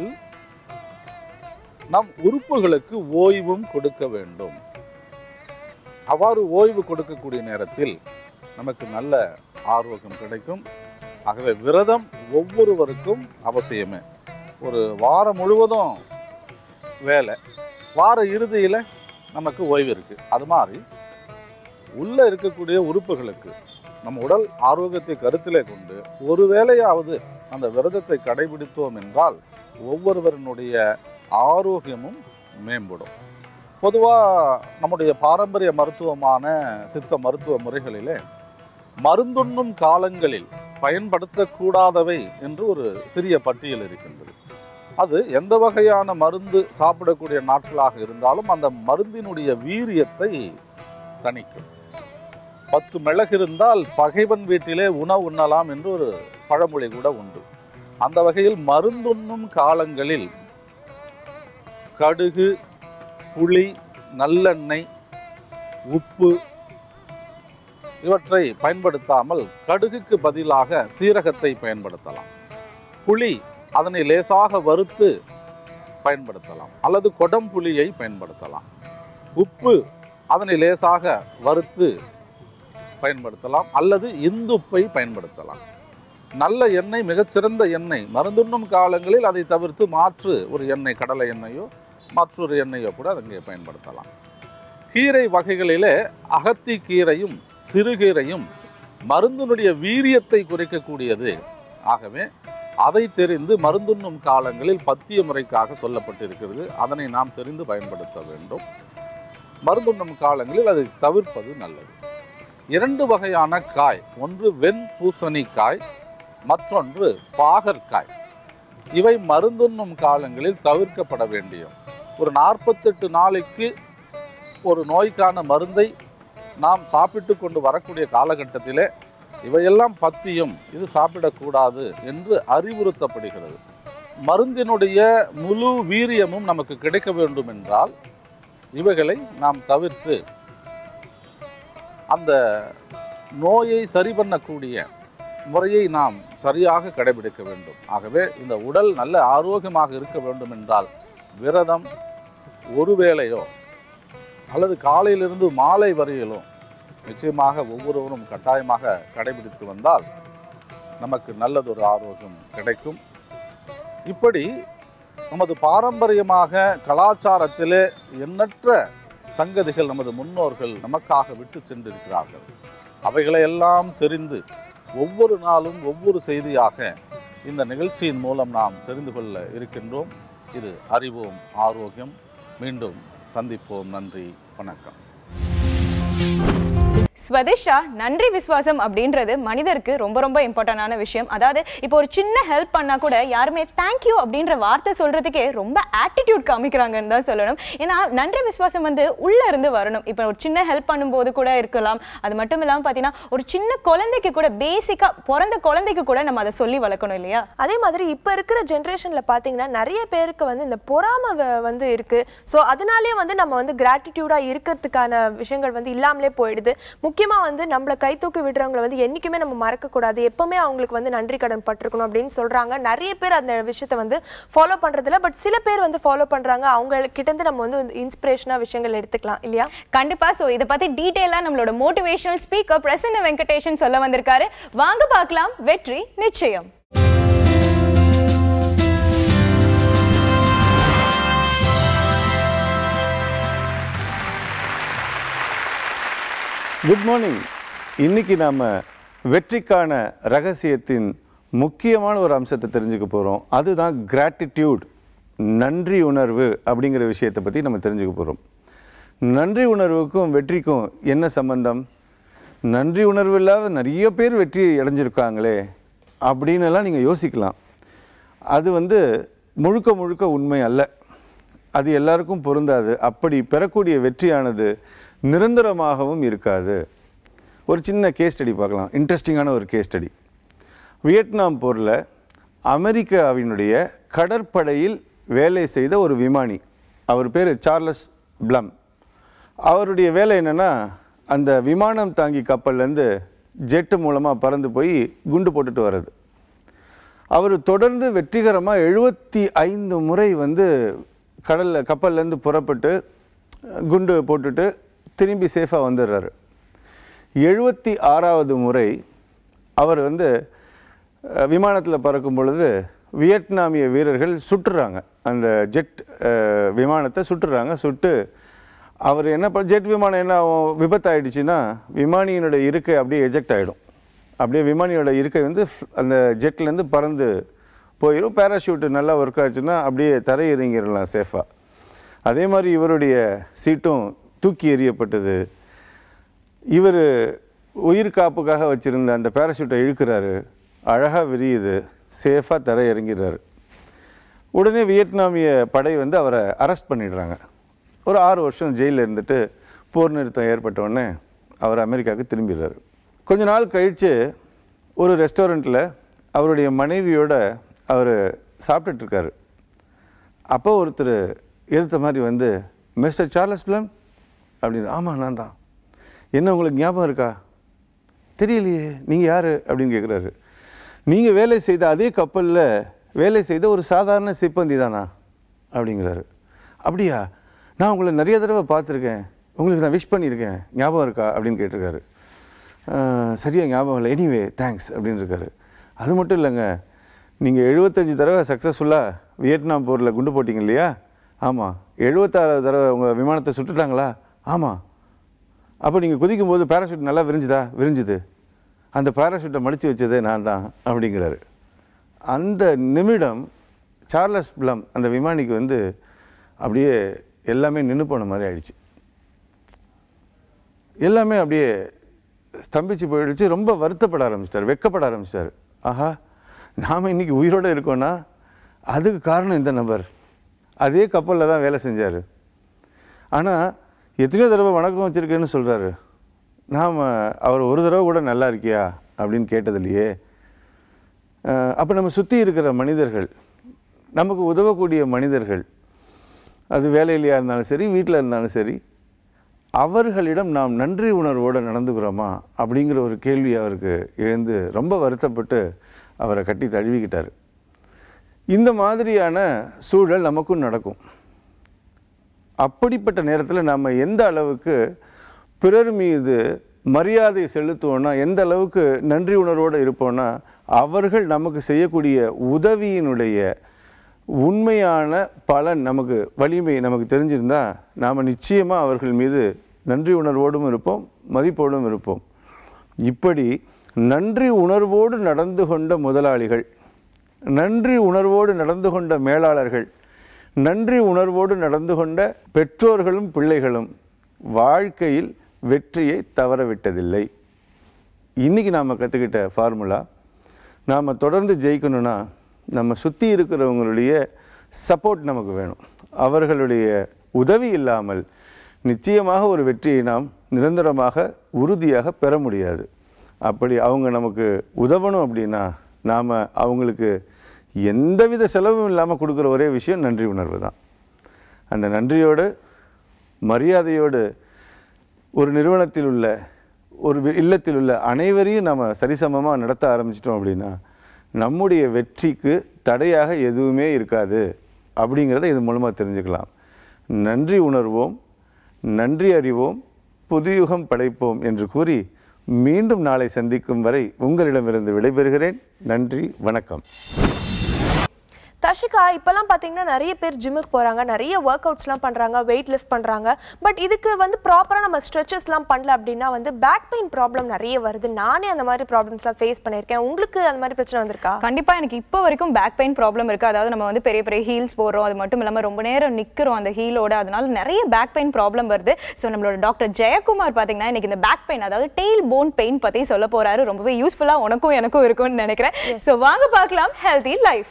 நம் உறுப்புகளுக்கு ஓய்வும் கொடுக்க வேண்டும் அவ்வாறு ஓய்வு கொடுக்கக்கூடிய நேரத்தில் நமக்கு நல்ல ஆரோக்கியம் கிடைக்கும் ஆகவே விரதம் ஒவ்வொருவருக்கும் அவசியமே ஒரு வாரம் முழுவதும் வேலை வார இறுதியில் நமக்கு ஓய்வு இருக்குது அது மாதிரி உள்ளே இருக்கக்கூடிய உறுப்புகளுக்கு நம்ம உடல் ஆரோக்கியத்தை கருத்திலே கொண்டு ஒரு வேளையாவது அந்த விரதத்தை கடைபிடித்தோம் என்றால் ஒவ்வொருவரினுடைய ஆரோக்கியமும் மேம்படும் பொதுவாக நம்முடைய பாரம்பரிய மருத்துவமான சித்த மருத்துவ முறைகளிலே மருந்துண்ணும் காலங்களில் பயன்படுத்தக்கூடாதவை என்று ஒரு சிறிய பட்டியல் இருக்கின்றது அது எந்த வகையான மருந்து சாப்பிடக்கூடிய நாட்களாக இருந்தாலும் அந்த மருந்தினுடைய வீரியத்தை தணிக்கும் பத்து மிளகு இருந்தால் பகைவன் வீட்டிலே உணவு உண்ணலாம் என்று ஒரு பழமொழி கூட உண்டு அந்த வகையில் மருந்துண்ணும் காலங்களில் கடுகு புளி நல்லெண்ணெய் உப்பு இவற்றை பயன்படுத்தாமல் கடுகுக்கு பதிலாக சீரகத்தை பயன்படுத்தலாம் புளி அதனை லேசாக வறுத்து பயன்படுத்தலாம் அல்லது கொடம்புளியை பயன்படுத்தலாம் உப்பு அதனை லேசாக வறுத்து பயன்படுத்தலாம் அல்லது இந்துப்பை பயன்படுத்தலாம் நல்ல எண்ணெய் மிகச்சிறந்த எண்ணெய் மருந்துண்ணும் காலங்களில் அதை தவிர்த்து மாற்று ஒரு எண்ணெய் கடலை எண்ணெயோ மற்றொரு எண்ணெயோ கூட அங்கே பயன்படுத்தலாம் கீரை வகைகளிலே அகத்தி கீரையும் சிறுகீரையும் மருந்தினுடைய வீரியத்தை குறைக்கக்கூடியது ஆகவே அதை தெரிந்து மருந்துண்ணும் காலங்களில் பத்திய முறைக்காக சொல்லப்பட்டிருக்கிறது அதனை நாம் தெரிந்து பயன்படுத்த வேண்டும் மருந்துண்ணும் காலங்களில் அதை தவிர்ப்பது நல்லது இரண்டு வகையான காய் ஒன்று வெண் பூசணிக்காய் மற்றொன்று பாகற்காய் இவை மருந்துண்ணும் காலங்களில் தவிர்க்கப்பட வேண்டிய ஒரு நாற்பத்தெட்டு நாளைக்கு ஒரு நோய்க்கான மருந்தை நாம் சாப்பிட்டு கொண்டு வரக்கூடிய காலகட்டத்திலே இவையெல்லாம் பத்தியம் இது சாப்பிடக்கூடாது என்று அறிவுறுத்தப்படுகிறது மருந்தினுடைய முழு வீரியமும் நமக்கு கிடைக்க வேண்டும் என்றால் இவைகளை நாம் தவிர்த்து அந்த நோயை சரி பண்ணக்கூடிய முறையை நாம் சரியாக கடைபிடிக்க வேண்டும் ஆகவே இந்த உடல் நல்ல ஆரோக்கியமாக இருக்க வேண்டும் என்றால் விரதம் ஒரு வேளையோ அல்லது காலையிலிருந்து மாலை வரையிலும் நிச்சயமாக ஒவ்வொருவரும் கட்டாயமாக கடைபிடித்து வந்தால் நமக்கு நல்லதொரு ஆரோக்கியம் கிடைக்கும் இப்படி நமது பாரம்பரியமாக கலாச்சாரத்திலே எண்ணற்ற சங்கதிகள் நமது முன்னோர்கள் நமக்காக விட்டு சென்றிருக்கிறார்கள் அவைகளையெல்லாம் தெரிந்து ஒவ்வொரு நாளும் ஒவ்வொரு செய்தியாக இந்த நிகழ்ச்சியின் மூலம் நாம் தெரிந்து கொள்ள இருக்கின்றோம் இது அறிவோம் ஆரோக்கியம் மீண்டும் சந்திப்போம் நன்றி வணக்கம் ஸ்வதிஷா நன்றி விசுவாசம் அப்படின்றது மனிதருக்கு ரொம்ப ரொம்ப இம்பார்ட்டன்டான விஷயம் அதாவது இப்போ ஒரு சின்ன ஹெல்ப் பண்ணா கூட யாருமே தேங்க்யூ அப்படின்ற வார்த்தை சொல்றதுக்கே ரொம்ப ஆட்டிடியூட் காமிக்கிறாங்கன்னு தான் சொல்லணும் ஏன்னா நன்றி விசுவாசம் வந்து உள்ள இருந்து வரணும் இப்போ ஒரு சின்ன ஹெல்ப் பண்ணும்போது கூட இருக்கலாம் அது மட்டும் இல்லாமல் பார்த்தீங்கன்னா ஒரு சின்ன குழந்தைக்கு கூட பேசிக்கா பிறந்த குழந்தைக்கு கூட நம்ம அதை சொல்லி வளர்க்கணும் இல்லையா அதே மாதிரி இப்போ இருக்கிற ஜென்ரேஷன்ல பார்த்தீங்கன்னா நிறைய பேருக்கு வந்து இந்த பொறாமை வ- வந்து இருக்கு ஸோ அதனாலேயே வந்து நம்ம வந்து கிராட்டிடியூடா இருக்கிறதுக்கான விஷயங்கள் வந்து இல்லாமலே போயிடுது முக்கியமா வந்து நம்மளை கை தூக்கி விடுறவங்களை வந்து என்னைக்குமே நம்ம மறக்கக்கூடாது எப்பவுமே அவங்களுக்கு வந்து நன்றி கடன் பட்டிருக்கணும் அப்படின்னு சொல்றாங்க நிறைய பேர் அந்த விஷயத்தை வந்து ஃபாலோ பண்றதில்ல பட் சில பேர் வந்து ஃபாலோ பண்றாங்க அவங்க கிட்ட இருந்து நம்ம வந்து இன்ஸ்பிரேஷனா விஷயங்கள் எடுத்துக்கலாம் இல்லையா கண்டிப்பா சோ இத பத்தி டீடைலா நம்மளோட மோட்டிவேஷனல் ஸ்பீக்கர் பிரசன்ன வெங்கடேஷன் சொல்ல வந்திருக்காரு வாங்க பார்க்கலாம் வெற்றி நிச்சயம் குட் மார்னிங் இன்னைக்கு நாம வெற்றிக்கான ரகசியத்தின் முக்கியமான ஒரு அம்சத்தை தெரிஞ்சுக்க போகிறோம் அதுதான் கிராட்டிடியூட் நன்றி உணர்வு அப்படிங்கிற விஷயத்தை பற்றி நம்ம தெரிஞ்சுக்க போகிறோம் நன்றி உணர்வுக்கும் வெற்றிக்கும் என்ன சம்பந்தம் நன்றி உணர்வு இல்லாத நிறைய பேர் வெற்றி அடைஞ்சிருக்காங்களே அப்படின்னு எல்லாம் நீங்கள் யோசிக்கலாம் அது வந்து முழுக்க முழுக்க உண்மை அல்ல அது எல்லாருக்கும் பொருந்தாது அப்படி பெறக்கூடிய வெற்றியானது நிரந்தரமாகவும் இருக்காது ஒரு சின்ன கேஸ் ஸ்டடி பார்க்கலாம் இன்ட்ரெஸ்டிங்கான ஒரு கேஸ் ஸ்டடி வியட்நாம் போரில் அமெரிக்காவினுடைய கடற்படையில் வேலை செய்த ஒரு விமானி அவர் பேர் சார்லஸ் பிளம் அவருடைய வேலை என்னென்னா அந்த விமானம் தாங்கி கப்பல்லேருந்து ஜெட்டு மூலமாக பறந்து போய் குண்டு போட்டுட்டு வர்றது அவர் தொடர்ந்து வெற்றிகரமாக எழுபத்தி ஐந்து முறை வந்து கடலில் கப்பல்லேருந்து புறப்பட்டு குண்டு போட்டுட்டு திரும்பி சேஃபாக வந்துடுறாரு எழுபத்தி ஆறாவது முறை அவர் வந்து விமானத்தில் பறக்கும் பொழுது வியட்நாமிய வீரர்கள் சுட்டுறாங்க அந்த ஜெட் அஹ், விமானத்தை சுட்டுறாங்க சுட்டு அவர் என்ன பண்ண ஜெட் விமானம் என்ன ஆகும் விபத்தாயிடுச்சுன்னா விமானியினுடைய இருக்கை அப்படியே எஜெக்ட் ஆகிடும் அப்படியே விமானியோட இருக்கை வந்து ஃப்- அந்த ஜெட்லேருந்து பறந்து போயிடும் பேராஷூட் நல்லா ஒர்க் ஆச்சுன்னா அப்படியே தரை இறங்கிடலாம் சேஃபாக அதே மாதிரி இவருடைய சீட்டும் தூக்கி எறியப்பட்டது இவர் உயிர் காப்புக்காக வச்சுருந்த அந்த பேராஷூட்டை இழுக்கிறாரு அழகாக விரியுது சேஃபாக தரை இறங்கிடுறாரு உடனே வியட்நாமிய படை வந்து அவரை அரெஸ்ட் பண்ணிடுறாங்க ஒரு ஆறு வருஷம் ஜெயிலில் இருந்துட்டு போர் நிறுத்தம் ஏற்பட்ட உடனே அவர் அமெரிக்காவுக்கு திரும்பிடுறாரு கொஞ்ச நாள் கழித்து ஒரு ரெஸ்டாரண்ட்டில் அவருடைய மனைவியோட அவர் சாப்பிட்டுட்ருக்காரு அப்போ ஒருத்தர் எதிர்த்த மாதிரி வந்து மிஸ்டர் சார்லஸ் பிளம் அப்படின்னு ஆமாம் நான் தான் என்ன உங்களுக்கு ஞாபகம் இருக்கா தெரியலையே நீங்கள் யார் அப்படின்னு கேட்குறாரு நீங்கள் வேலை செய்த அதே கப்பலில் வேலை செய்த ஒரு சாதாரண சிப்பந்தி தானா அப்படிங்கிறாரு அப்படியா நான் உங்களை நிறைய தடவை பார்த்துருக்கேன் உங்களுக்கு நான் விஷ் பண்ணியிருக்கேன் ஞாபகம் இருக்கா அப்படின்னு கேட்டிருக்காரு "அஹ், சரியா ஞாபகம் இல்லை எனிவே தேங்க்ஸ் அப்படின்னு இருக்காரு அது மட்டும் இல்லைங்க நீங்கள் எழுபத்தஞ்சு தடவை சக்ஸஸ்ஃபுல்லாக வியட்நாம் போரில் குண்டு போட்டிங்க இல்லையா ஆமாம் எழுபத்தாறாவது தடவை உங்கள் விமானத்தை சுட்டுட்டாங்களா ஆமாம் அப்போ நீங்கள் குதிக்கும் போது பேராஷூட் நல்லா விரிஞ்சுதா விரிஞ்சுது அந்த பேராஷூட்டை மடித்து வச்சதே நான் தான் அப்படிங்கிறாரு அந்த நிமிடம் சார்லஸ் பிளம் அந்த விமானிக்கு வந்து அப்படியே எல்லாமே நின்று போன மாதிரி ஆயிடுச்சு எல்லாமே அப்படியே ஸ்தம்பிச்சு போயிடுச்சு ரொம்ப வருத்தப்பட ஆரம்பிச்சிட்டார் வெக்கப்பட ஆரம்பிச்சிட்டார் ஆஹா நாம் இன்னைக்கு உயிரோடு இருக்கோன்னா அதுக்கு காரணம் இந்த நபர் அதே கப்பலில் தான் வேலை செஞ்சார் ஆனால் எத்தனையோ தடவை வணக்கம் வச்சுருக்கேன்னு சொல்கிறாரு நாம் அவர் ஒரு தடவை கூட நல்லா இருக்கியா அப்படின்னு கேட்டதில்லையே அப்போ நம்ம சுற்றி இருக்கிற மனிதர்கள் நமக்கு உதவக்கூடிய மனிதர்கள் அது வேலையிலையாக இருந்தாலும் சரி வீட்டில் இருந்தாலும் சரி அவர்களிடம் நாம் நன்றி உணர்வோடு நடந்துக்கிறோமா அப்படிங்கிற ஒரு கேள்வி அவருக்கு எழுந்து ரொம்ப வருத்தப்பட்டு அவரை கட்டி தழுவிக்கிட்டார் இந்த மாதிரியான சூழல் நமக்கும் நடக்கும் அப்படிப்பட்ட நேரத்தில் நம்ம எந்த அளவுக்கு பிறர் மீது மரியாதை செலுத்துவோன்னா எந்த அளவுக்கு நன்றி உணர்வோடு இருப்போம்னா அவர்கள் நமக்கு செய்யக்கூடிய உதவியினுடைய உண்மையான பலன் நமக்கு வலிமை நமக்கு தெரிஞ்சிருந்தா நாம் நிச்சயமாக அவர்கள் மீது நன்றி உணர்வோடும் இருப்போம் மதிப்போடும் இருப்போம் இப்படி நன்றி உணர்வோடு நடந்து கொண்ட முதலாளிகள் நன்றி உணர்வோடு நடந்து கொண்ட மேலாளர்கள் நன்றி உணர்வோடு நடந்து கொண்ட பெற்றோர்களும் பிள்ளைகளும் வாழ்க்கையில் வெற்றியை தவறவிட்டதில்லை இன்றைக்கி நாம் கற்றுக்கிட்ட ஃபார்முலா நாம் தொடர்ந்து ஜெயிக்கணும்னா நம்ம சுற்றி இருக்கிறவங்களுடைய சப்போர்ட் நமக்கு வேணும் அவர்களுடைய உதவி இல்லாமல் நிச்சயமாக ஒரு வெற்றியை நாம் நிரந்தரமாக உறுதியாக பெற முடியாது அப்படி அவங்க நமக்கு உதவணும் அப்படின்னா நாம் அவங்களுக்கு எந்தவித செலவும் இல்லாமல் கொடுக்குற ஒரே விஷயம் நன்றி உணர்வு தான் அந்த நன்றியோடு மரியாதையோடு ஒரு நிறுவனத்தில் உள்ள ஒரு வி- இல்லத்தில் உள்ள அனைவரையும் நம்ம சரிசமமாக நடத்த ஆரம்பிச்சிட்டோம் அப்படின்னா நம்முடைய வெற்றிக்கு தடையாக எதுவுமே இருக்காது அப்படிங்கிறத இது மூலமாக தெரிஞ்சுக்கலாம் நன்றி உணர்வோம் நன்றி அறிவோம் புதுயுகம் படைப்போம் என்று கூறி மீண்டும் நாளை சந்திக்கும் வரை உங்களிடமிருந்து விடைபெறுகிறேன் நன்றி வணக்கம் தர்ஷிகா இப்போல்லாம் பார்த்தீங்கன்னா நிறைய பேர் ஜிம்முக்கு போகிறாங்க நிறைய ஒர்க் அவுட்ஸ்லாம் பண்ணுறாங்க வெயிட் லிஃப்ட் பண்ணுறாங்க பட் இதுக்கு வந்து ப்ராப்பராக நம்ம ஸ்ட்ரெச்சஸ்லாம் பண்ணல அப்படின்னா வந்து பேக் பெயின் ப்ராப்ளம் நிறைய வருது நானே அந்த மாதிரி ப்ராப்ளம்ஸ்லாம் ஃபேஸ் பண்ணியிருக்கேன் உங்களுக்கு அந்த மாதிரி பிரச்சனை வந்திருக்கா கண்டிப்பா எனக்கு இப்போ வரைக்கும் பேக் பெயின் ப்ராப்ளம் இருக்கு அதாவது நம்ம வந்து பெரிய பெரிய ஹீல்ஸ் போடுறோம் அது மட்டும் இல்லாம ரொம்ப நேரம் நிக்கிறோம் அந்த ஹீலோட அதனால நிறைய பேக் பெயின் ப்ராப்ளம் வருது ஸோ நம்மளோட டாக்டர் ஜெயக்குமார் பாத்தீங்கன்னா இன்னைக்கு இந்த பேக் பெயின் அதாவது டெய்ல் போன் பெயின் பத்தி சொல்ல போறாரு ரொம்பவே யூஸ்ஃபுல்லா உனக்கும் எனக்கும் இருக்கும்னு நினைக்கிறேன் ஸோ வாங்க பார்க்கலாம் ஹெல்தி லைஃப்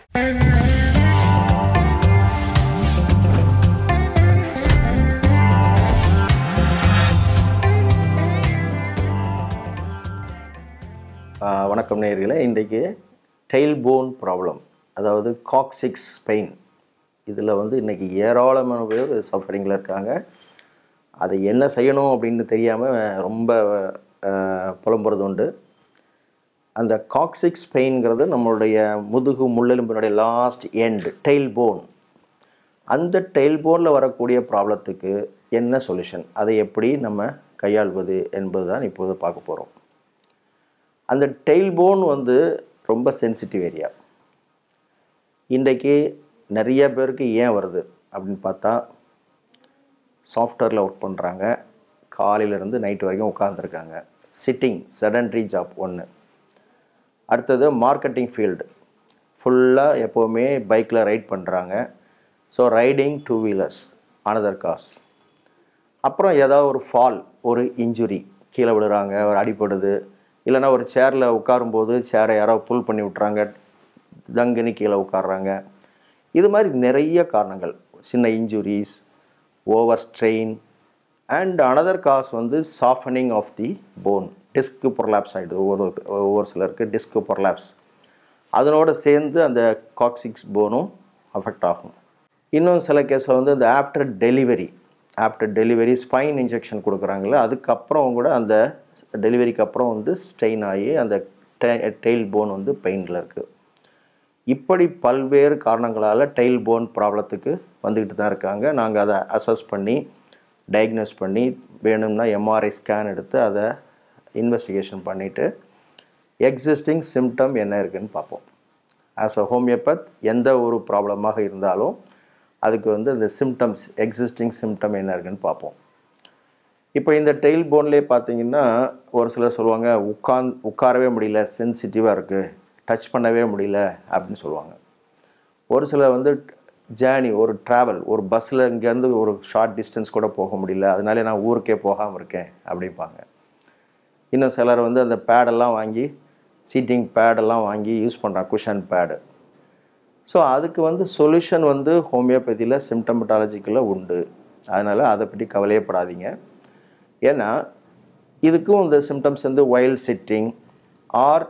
ஆஹ் வணக்கம் நேயர்களே இன்றைக்கு டெயில் போன் ப்ராப்ளம் அதாவது காக்சிக்ஸ் பெயின் இதில் வந்து இன்றைக்கி ஏராளமான பேர் சஃபரிங்கில் இருக்காங்க அதை என்ன செய்யணும் அப்படின்னு தெரியாமல் ரொம்ப அஹ், புலம்புறது உண்டு அந்த காக்சிக்ஸ் பெயின்ங்கிறது நம்மளுடைய முதுகு முள்ளெலும்பினுடைய லாஸ்ட் எண்ட் டெயில் போன் அந்த டெயில் போனில் வரக்கூடிய ப்ராப்ளத்துக்கு என்ன சொல்யூஷன் அதை எப்படி நம்ம கையாள்வது என்பது தான் இப்போது பார்க்க போகிறோம் அந்த டெயில் போன் வந்து ரொம்ப சென்சிட்டிவ் ஏரியா இன்றைக்கு நிறைய பேருக்கு ஏன் வருது அப்படின்னு பார்த்தா சாஃப்ட்வேரில் ஒர்க் பண்ணுறாங்க காலையிலேருந்து நைட் வரைக்கும் உட்காந்துருக்காங்க சிட்டிங் sedentary ஜாப் ஒன்று அடுத்தது மார்க்கெட்டிங் ஃபீல்டு ஃபுல்லாக எப்போவுமே பைக்கில் ரைட் பண்ணுறாங்க so riding two wheelers another cause அப்புறம் ஏதாவது ஒரு ஃபால் ஒரு இன்ஜுரி கீழே விழுறாங்க ஒரு அடிபடுது இல்லைன்னா ஒரு சேரில் உட்காரும்போது சேரை யாரோ புல் பண்ணி விட்றாங்க தங்குன்னு கீழே உட்கார்றாங்க இது மாதிரி நிறைய காரணங்கள் சின்ன injuries over strain and another cause வந்து softening of the bone disc prolapse ஆகிடுது ஒவ்வொரு ஒவ்வொரு சிலருக்கு டிஸ்க்கு பொர்லாப்ஸ் அதனோட சேர்ந்து அந்த காக்சிக்ஸ் போனும் அஃபெக்ட் ஆகும் இன்னும் சில கேஸில் வந்து இந்த after delivery after delivery spine injection கொடுக்குறாங்களே அதுக்கப்புறம் கூட அந்த டெலிவரிக்கு அப்புறம் வந்து ஸ்ட்ரெயின் ஆகி அந்த டெயில் போன் வந்து பெயினில் இருக்குது இப்படி பல்வேறு காரணங்களால் டெயில் போன் ப்ராப்ளத்துக்கு வந்துக்கிட்டு தான் இருக்காங்க நாங்கள் அதை அசஸ் பண்ணி டயக்னோஸ் பண்ணி வேணும்னா எம்ஆர்ஐ ஸ்கேன் எடுத்து அதை இன்வெஸ்டிகேஷன் பண்ணிவிட்டு எக்ஸிஸ்டிங் சிம்டம் என்ன இருக்குன்னு பார்ப்போம் ஆஸ் அ ஹோமியோபத் எந்த ஒரு ப்ராப்ளமாக இருந்தாலும் அதுக்கு வந்து இந்த சிம்டம்ஸ் எக்ஸிஸ்டிங் சிம்டம் என்ன இருக்குன்னு பார்ப்போம் இப்போ இந்த டெயில் போன்லேயே பார்த்தீங்கன்னா ஒரு சிலர் சொல்லுவாங்க உட்காந் உட்காரவே முடியல சென்சிட்டிவாக இருக்குது டச் பண்ணவே முடியல அப்படின்னு சொல்லுவாங்க ஒரு சிலர் வந்து ஜேர்னி ஒரு ட்ராவல் ஒரு பஸ்ஸில் இங்கேருந்து ஒரு ஷார்ட் டிஸ்டன்ஸ் கூட போக முடியல அதனால நான் ஊருக்கே போகாமல் இருக்கேன் அப்படிம்பாங்க இன்னும் சிலர் வந்து அந்த பேடெல்லாம் வாங்கி சீட்டிங் பேடெல்லாம் வாங்கி யூஸ் பண்ணுறாங்க குஷன் பேடு ஸோ அதுக்கு வந்து சொல்யூஷன் வந்து ஹோமியோபதியில் சிம்டமட்டாலஜிக்கில் உண்டு அதனால் அதை பற்றி கவலையப்படாதீங்க ஏன்னா இதுக்கும் இந்த சிம்டம்ஸ் வந்து while sitting or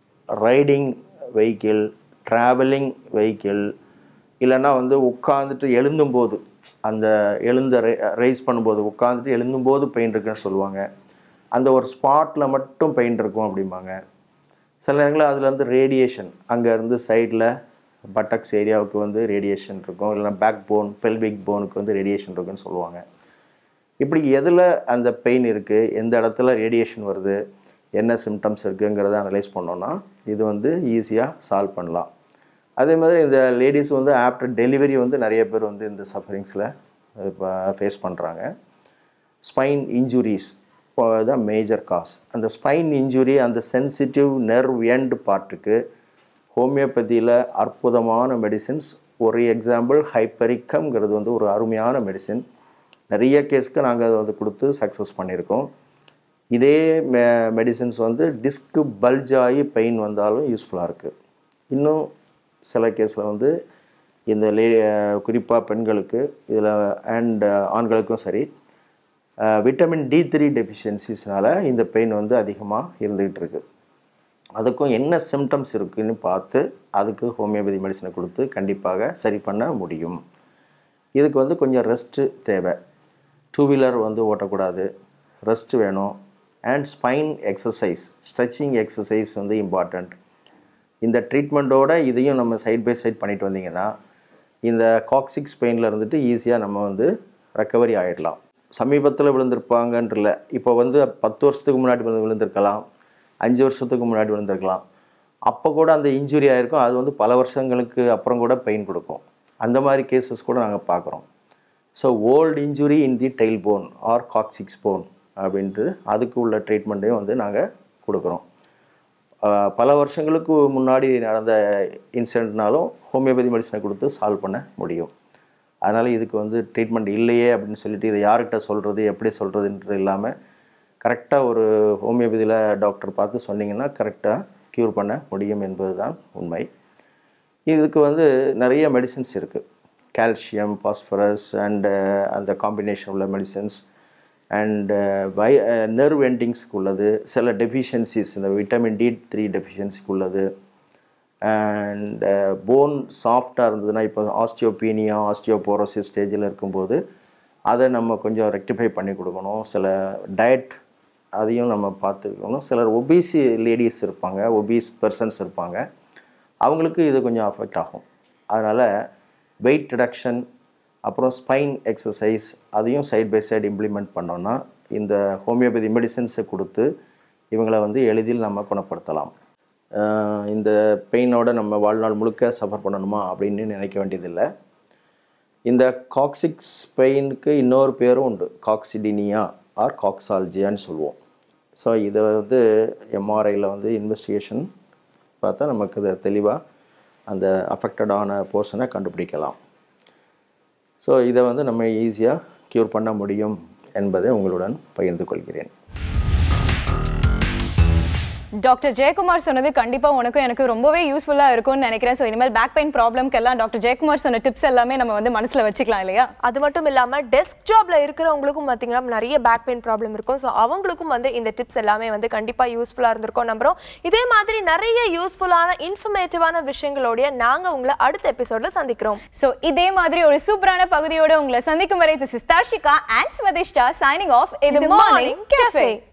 riding vehicle travelling vehicle இல்லைன்னா வந்து உட்காந்துட்டு எழுந்தும்போது அந்த எழுந்த ரைஸ் பண்ணும்போது உட்காந்துட்டு எழுந்தும்போது பெயின் இருக்குன்னு சொல்லுவாங்க அந்த ஒரு ஸ்பாட்டில் மட்டும் பெயின் இருக்கும் அப்படிம்பாங்க சில நேரங்களில் அதில் வந்து ரேடியேஷன் அங்கேருந்து சைடில் பட்டக்ஸ் ஏரியாவுக்கு வந்து ரேடியேஷன் இருக்கும் இல்லைன்னா பேக் போன் பெல்விக் போனுக்கு வந்து ரேடியேஷன் இருக்குன்னு சொல்லுவாங்க இப்படி எதில் அந்த பெயின் இருக்குது எந்த இடத்துல ரேடியேஷன் வருது என்ன சிம்டம்ஸ் இருக்குங்கிறத அனலைஸ் பண்ணோன்னா இது வந்து ஈஸியாக சால்வ் பண்ணலாம் அதே மாதிரி இந்த லேடிஸ் வந்து ஆஃப்டர் டெலிவரி வந்து நிறைய பேர் வந்து இந்த சஃபரிங்ஸில் இப்போ ஃபேஸ் பண்ணுறாங்க ஸ்பைன் இன்ஜுரிஸ் தான் மேஜர் காஸ் அந்த ஸ்பைன் இன்ஜுரி அந்த சென்சிட்டிவ் நெர்வ் எண்ட் பார்ட்டுக்கு ஹோமியோபதியில் அற்புதமான மெடிசின்ஸ் ஒரு எக்ஸாம்பிள் ஹைப்பரிக்கம்ங்கிறது வந்து ஒரு அருமையான மெடிசின் நிறைய கேஸ்க்கு நாங்கள் அதை வந்து கொடுத்து சக்ஸஸ் பண்ணியிருக்கோம் இதே மெ மெடிசின்ஸ் வந்து டிஸ்க்கு பல்ஜ் ஆகி பெயின் வந்தாலும் யூஸ்ஃபுல்லாக இருக்குது இன்னும் சில கேஸில் வந்து இந்த லே குறிப்பாக பெண்களுக்கு இதில் அண்ட் ஆண்களுக்கும் சரி விட்டமின் டி த்ரீ டெஃபிஷியன்சிஸ்னால இந்த பெயின் வந்து அதிகமாக இருந்துகிட்டு இருக்கு அதுக்கும் என்ன சிம்டம்ஸ் இருக்குன்னு பார்த்து அதுக்கு ஹோமியோபதி மெடிசனை கொடுத்து கண்டிப்பாக சரி பண்ண முடியும் இதுக்கு வந்து கொஞ்சம் ரெஸ்ட்டு தேவை டூ வீலர் வந்து ஓட்டக்கூடாது ரெஸ்ட் வேணும் and spine exercise stretching exercise வந்து இம்பார்ட்டண்ட் இந்த ட்ரீட்மெண்ட்டோட இதையும் நம்ம சைட் பை சைட் பண்ணிட்டு வந்தீங்கன்னா இந்த காக்சிக்ஸ் பெயினில் இருந்துட்டு ஈஸியாக நம்ம வந்து ரெக்கவரி ஆகிடலாம் சமீபத்தில் விழுந்திருப்பாங்கன்றல இப்போ வந்து பத்து வருஷத்துக்கு முன்னாடி வந்து விழுந்திருக்கலாம் அஞ்சு வருஷத்துக்கு முன்னாடி விழுந்திருக்கலாம் அப்போ கூட அந்த இன்ஜுரி ஆகிருக்கும் அது வந்து பல வருஷங்களுக்கு அப்புறம் கூட பெயின் கொடுக்கும் அந்த மாதிரி கேசஸ் கூட நாங்கள் பார்க்குறோம் so old injury in the tail bone or coccyx bone அப்படின்ட்டு அதுக்கு உள்ள ட்ரீட்மெண்ட்டையும் வந்து நாங்கள் கொடுக்குறோம் ஆஹ் பல வருஷங்களுக்கு முன்னாடி நடந்த இன்சிடென்ட்னாலும் ஹோமியோபதி மெடிசனை கொடுத்து சால்வ் பண்ண முடியும் அதனால் இதுக்கு வந்து ட்ரீட்மெண்ட் இல்லையே அப்படின்னு சொல்லிட்டு இதை யார்கிட்ட சொல்கிறது எப்படி சொல்கிறதுன்றது இல்லாமல் கரெக்டாக ஒரு ஹோமியோபதியில் டாக்டர் பார்த்து சொன்னீங்கன்னா கரெக்டாக க்யூர் பண்ண முடியும் என்பது தான் உண்மை இதுக்கு வந்து நிறைய மெடிசின்ஸ் இருக்குது கால்சியம் பாஸ்பரஸ் அண்டு அந்த காம்பினேஷன் உள்ள மெடிசின்ஸ் அண்டு வை நர்வ் எண்டிங்ஸ்க்கு உள்ளது சில டெஃபிஷியன்சிஸ் இந்த விட்டமின் டி த்ரீ டெஃபிஷியன்சிக்கு உள்ளது அண்ட் போன் சாஃப்டாக இருந்ததுன்னா இப்போ ஆஸ்டியோபீனியா ஆஸ்டியோபோரோசிஸ் ஸ்டேஜில் இருக்கும்போது அதை நம்ம கொஞ்சம் ரெக்டிஃபை பண்ணி கொடுக்கணும் சில டயட் அதையும் நம்ம பார்த்துக்கணும் சிலர் ஒபீசி லேடிஸ் இருப்பாங்க ஒபீஸ் பர்சன்ஸ் இருப்பாங்க அவங்களுக்கு இது கொஞ்சம் அஃபெக்ட் ஆகும் அதனால் வெயிட் ரிடக்ஷன் அப்புறம் ஸ்பைன் எக்ஸசைஸ் அதையும் சைட் பை சைடு இம்ப்ளிமெண்ட் பண்ணோன்னா இந்த ஹோமியோபதி மெடிசன்ஸை கொடுத்து இவங்களை வந்து எளிதில் நம்ம குணப்படுத்தலாம் ஆஹ் இந்த பெயினோட நம்ம வாழ்நாள் முழுக்க சஃபர் பண்ணணுமா அப்படின்னு நினைக்க வேண்டியதில்லை இந்த காக்சிக்ஸ் பெயினுக்கு இன்னொரு பேரும் உண்டு காக்சிடினியா ஆர் காக்சால்ஜியான்னு சொல்லுவோம் ஸோ இதை வந்து எம்ஆர்ஐயில் வந்து இன்வெஸ்டிகேஷன் பார்த்தா நமக்கு இது தெளிவாக அந்த அஃபெக்டடான போர்ஷனை கண்டுபிடிக்கலாம் ஸோ இதை வந்து நம்ம ஈஸியாக க்யூர் பண்ண முடியும் என்பதை உங்களுடன் பகிர்ந்து கொள்கிறேன் டாக்டர் ஜெயக்குமார் சொன்னது கண்டிப்பா உனக்கும் எனக்கு ரொம்பவே யூஸ்ஃபுல்லா இருக்கும்னு நினைக்கிறேன் ஸோ இனிமேல் பேக் பெயின் ப்ராப்ளம்க்கு எல்லாம் டாக்டர் ஜெயக்குமார் சொன்ன டிப்ஸ் எல்லாமே நம்ம வந்து மனசுல வச்சுக்கலாம் இல்லையா அது மட்டும் இல்லாம டெஸ்க் ஜாப்ல இருக்கிறவங்களுக்கும் பார்த்தீங்கன்னா நிறைய பேக் பெயின் ப்ராப்ளம் இருக்கும் ஸோ அவங்களுக்கும் வந்து இந்த டிப்ஸ் எல்லாமே வந்து கண்டிப்பா யூஸ்ஃபுல்லா இருந்திருக்கும் நம்புறோம் இதே மாதிரி நிறைய யூஸ்ஃபுல்லான இன்ஃபர்மேட்டிவான விஷயங்களோட நாங்க உங்களை அடுத்த எபிசோட்ல சந்திக்கிறோம் ஸோ இதே மாதிரி ஒரு சூப்பரான பகுதியோட உங்களை சந்திக்கும் வரை this is Darshika and Swadishta signing off இது இது மார்னிங் Morning கேஃபே Cafe.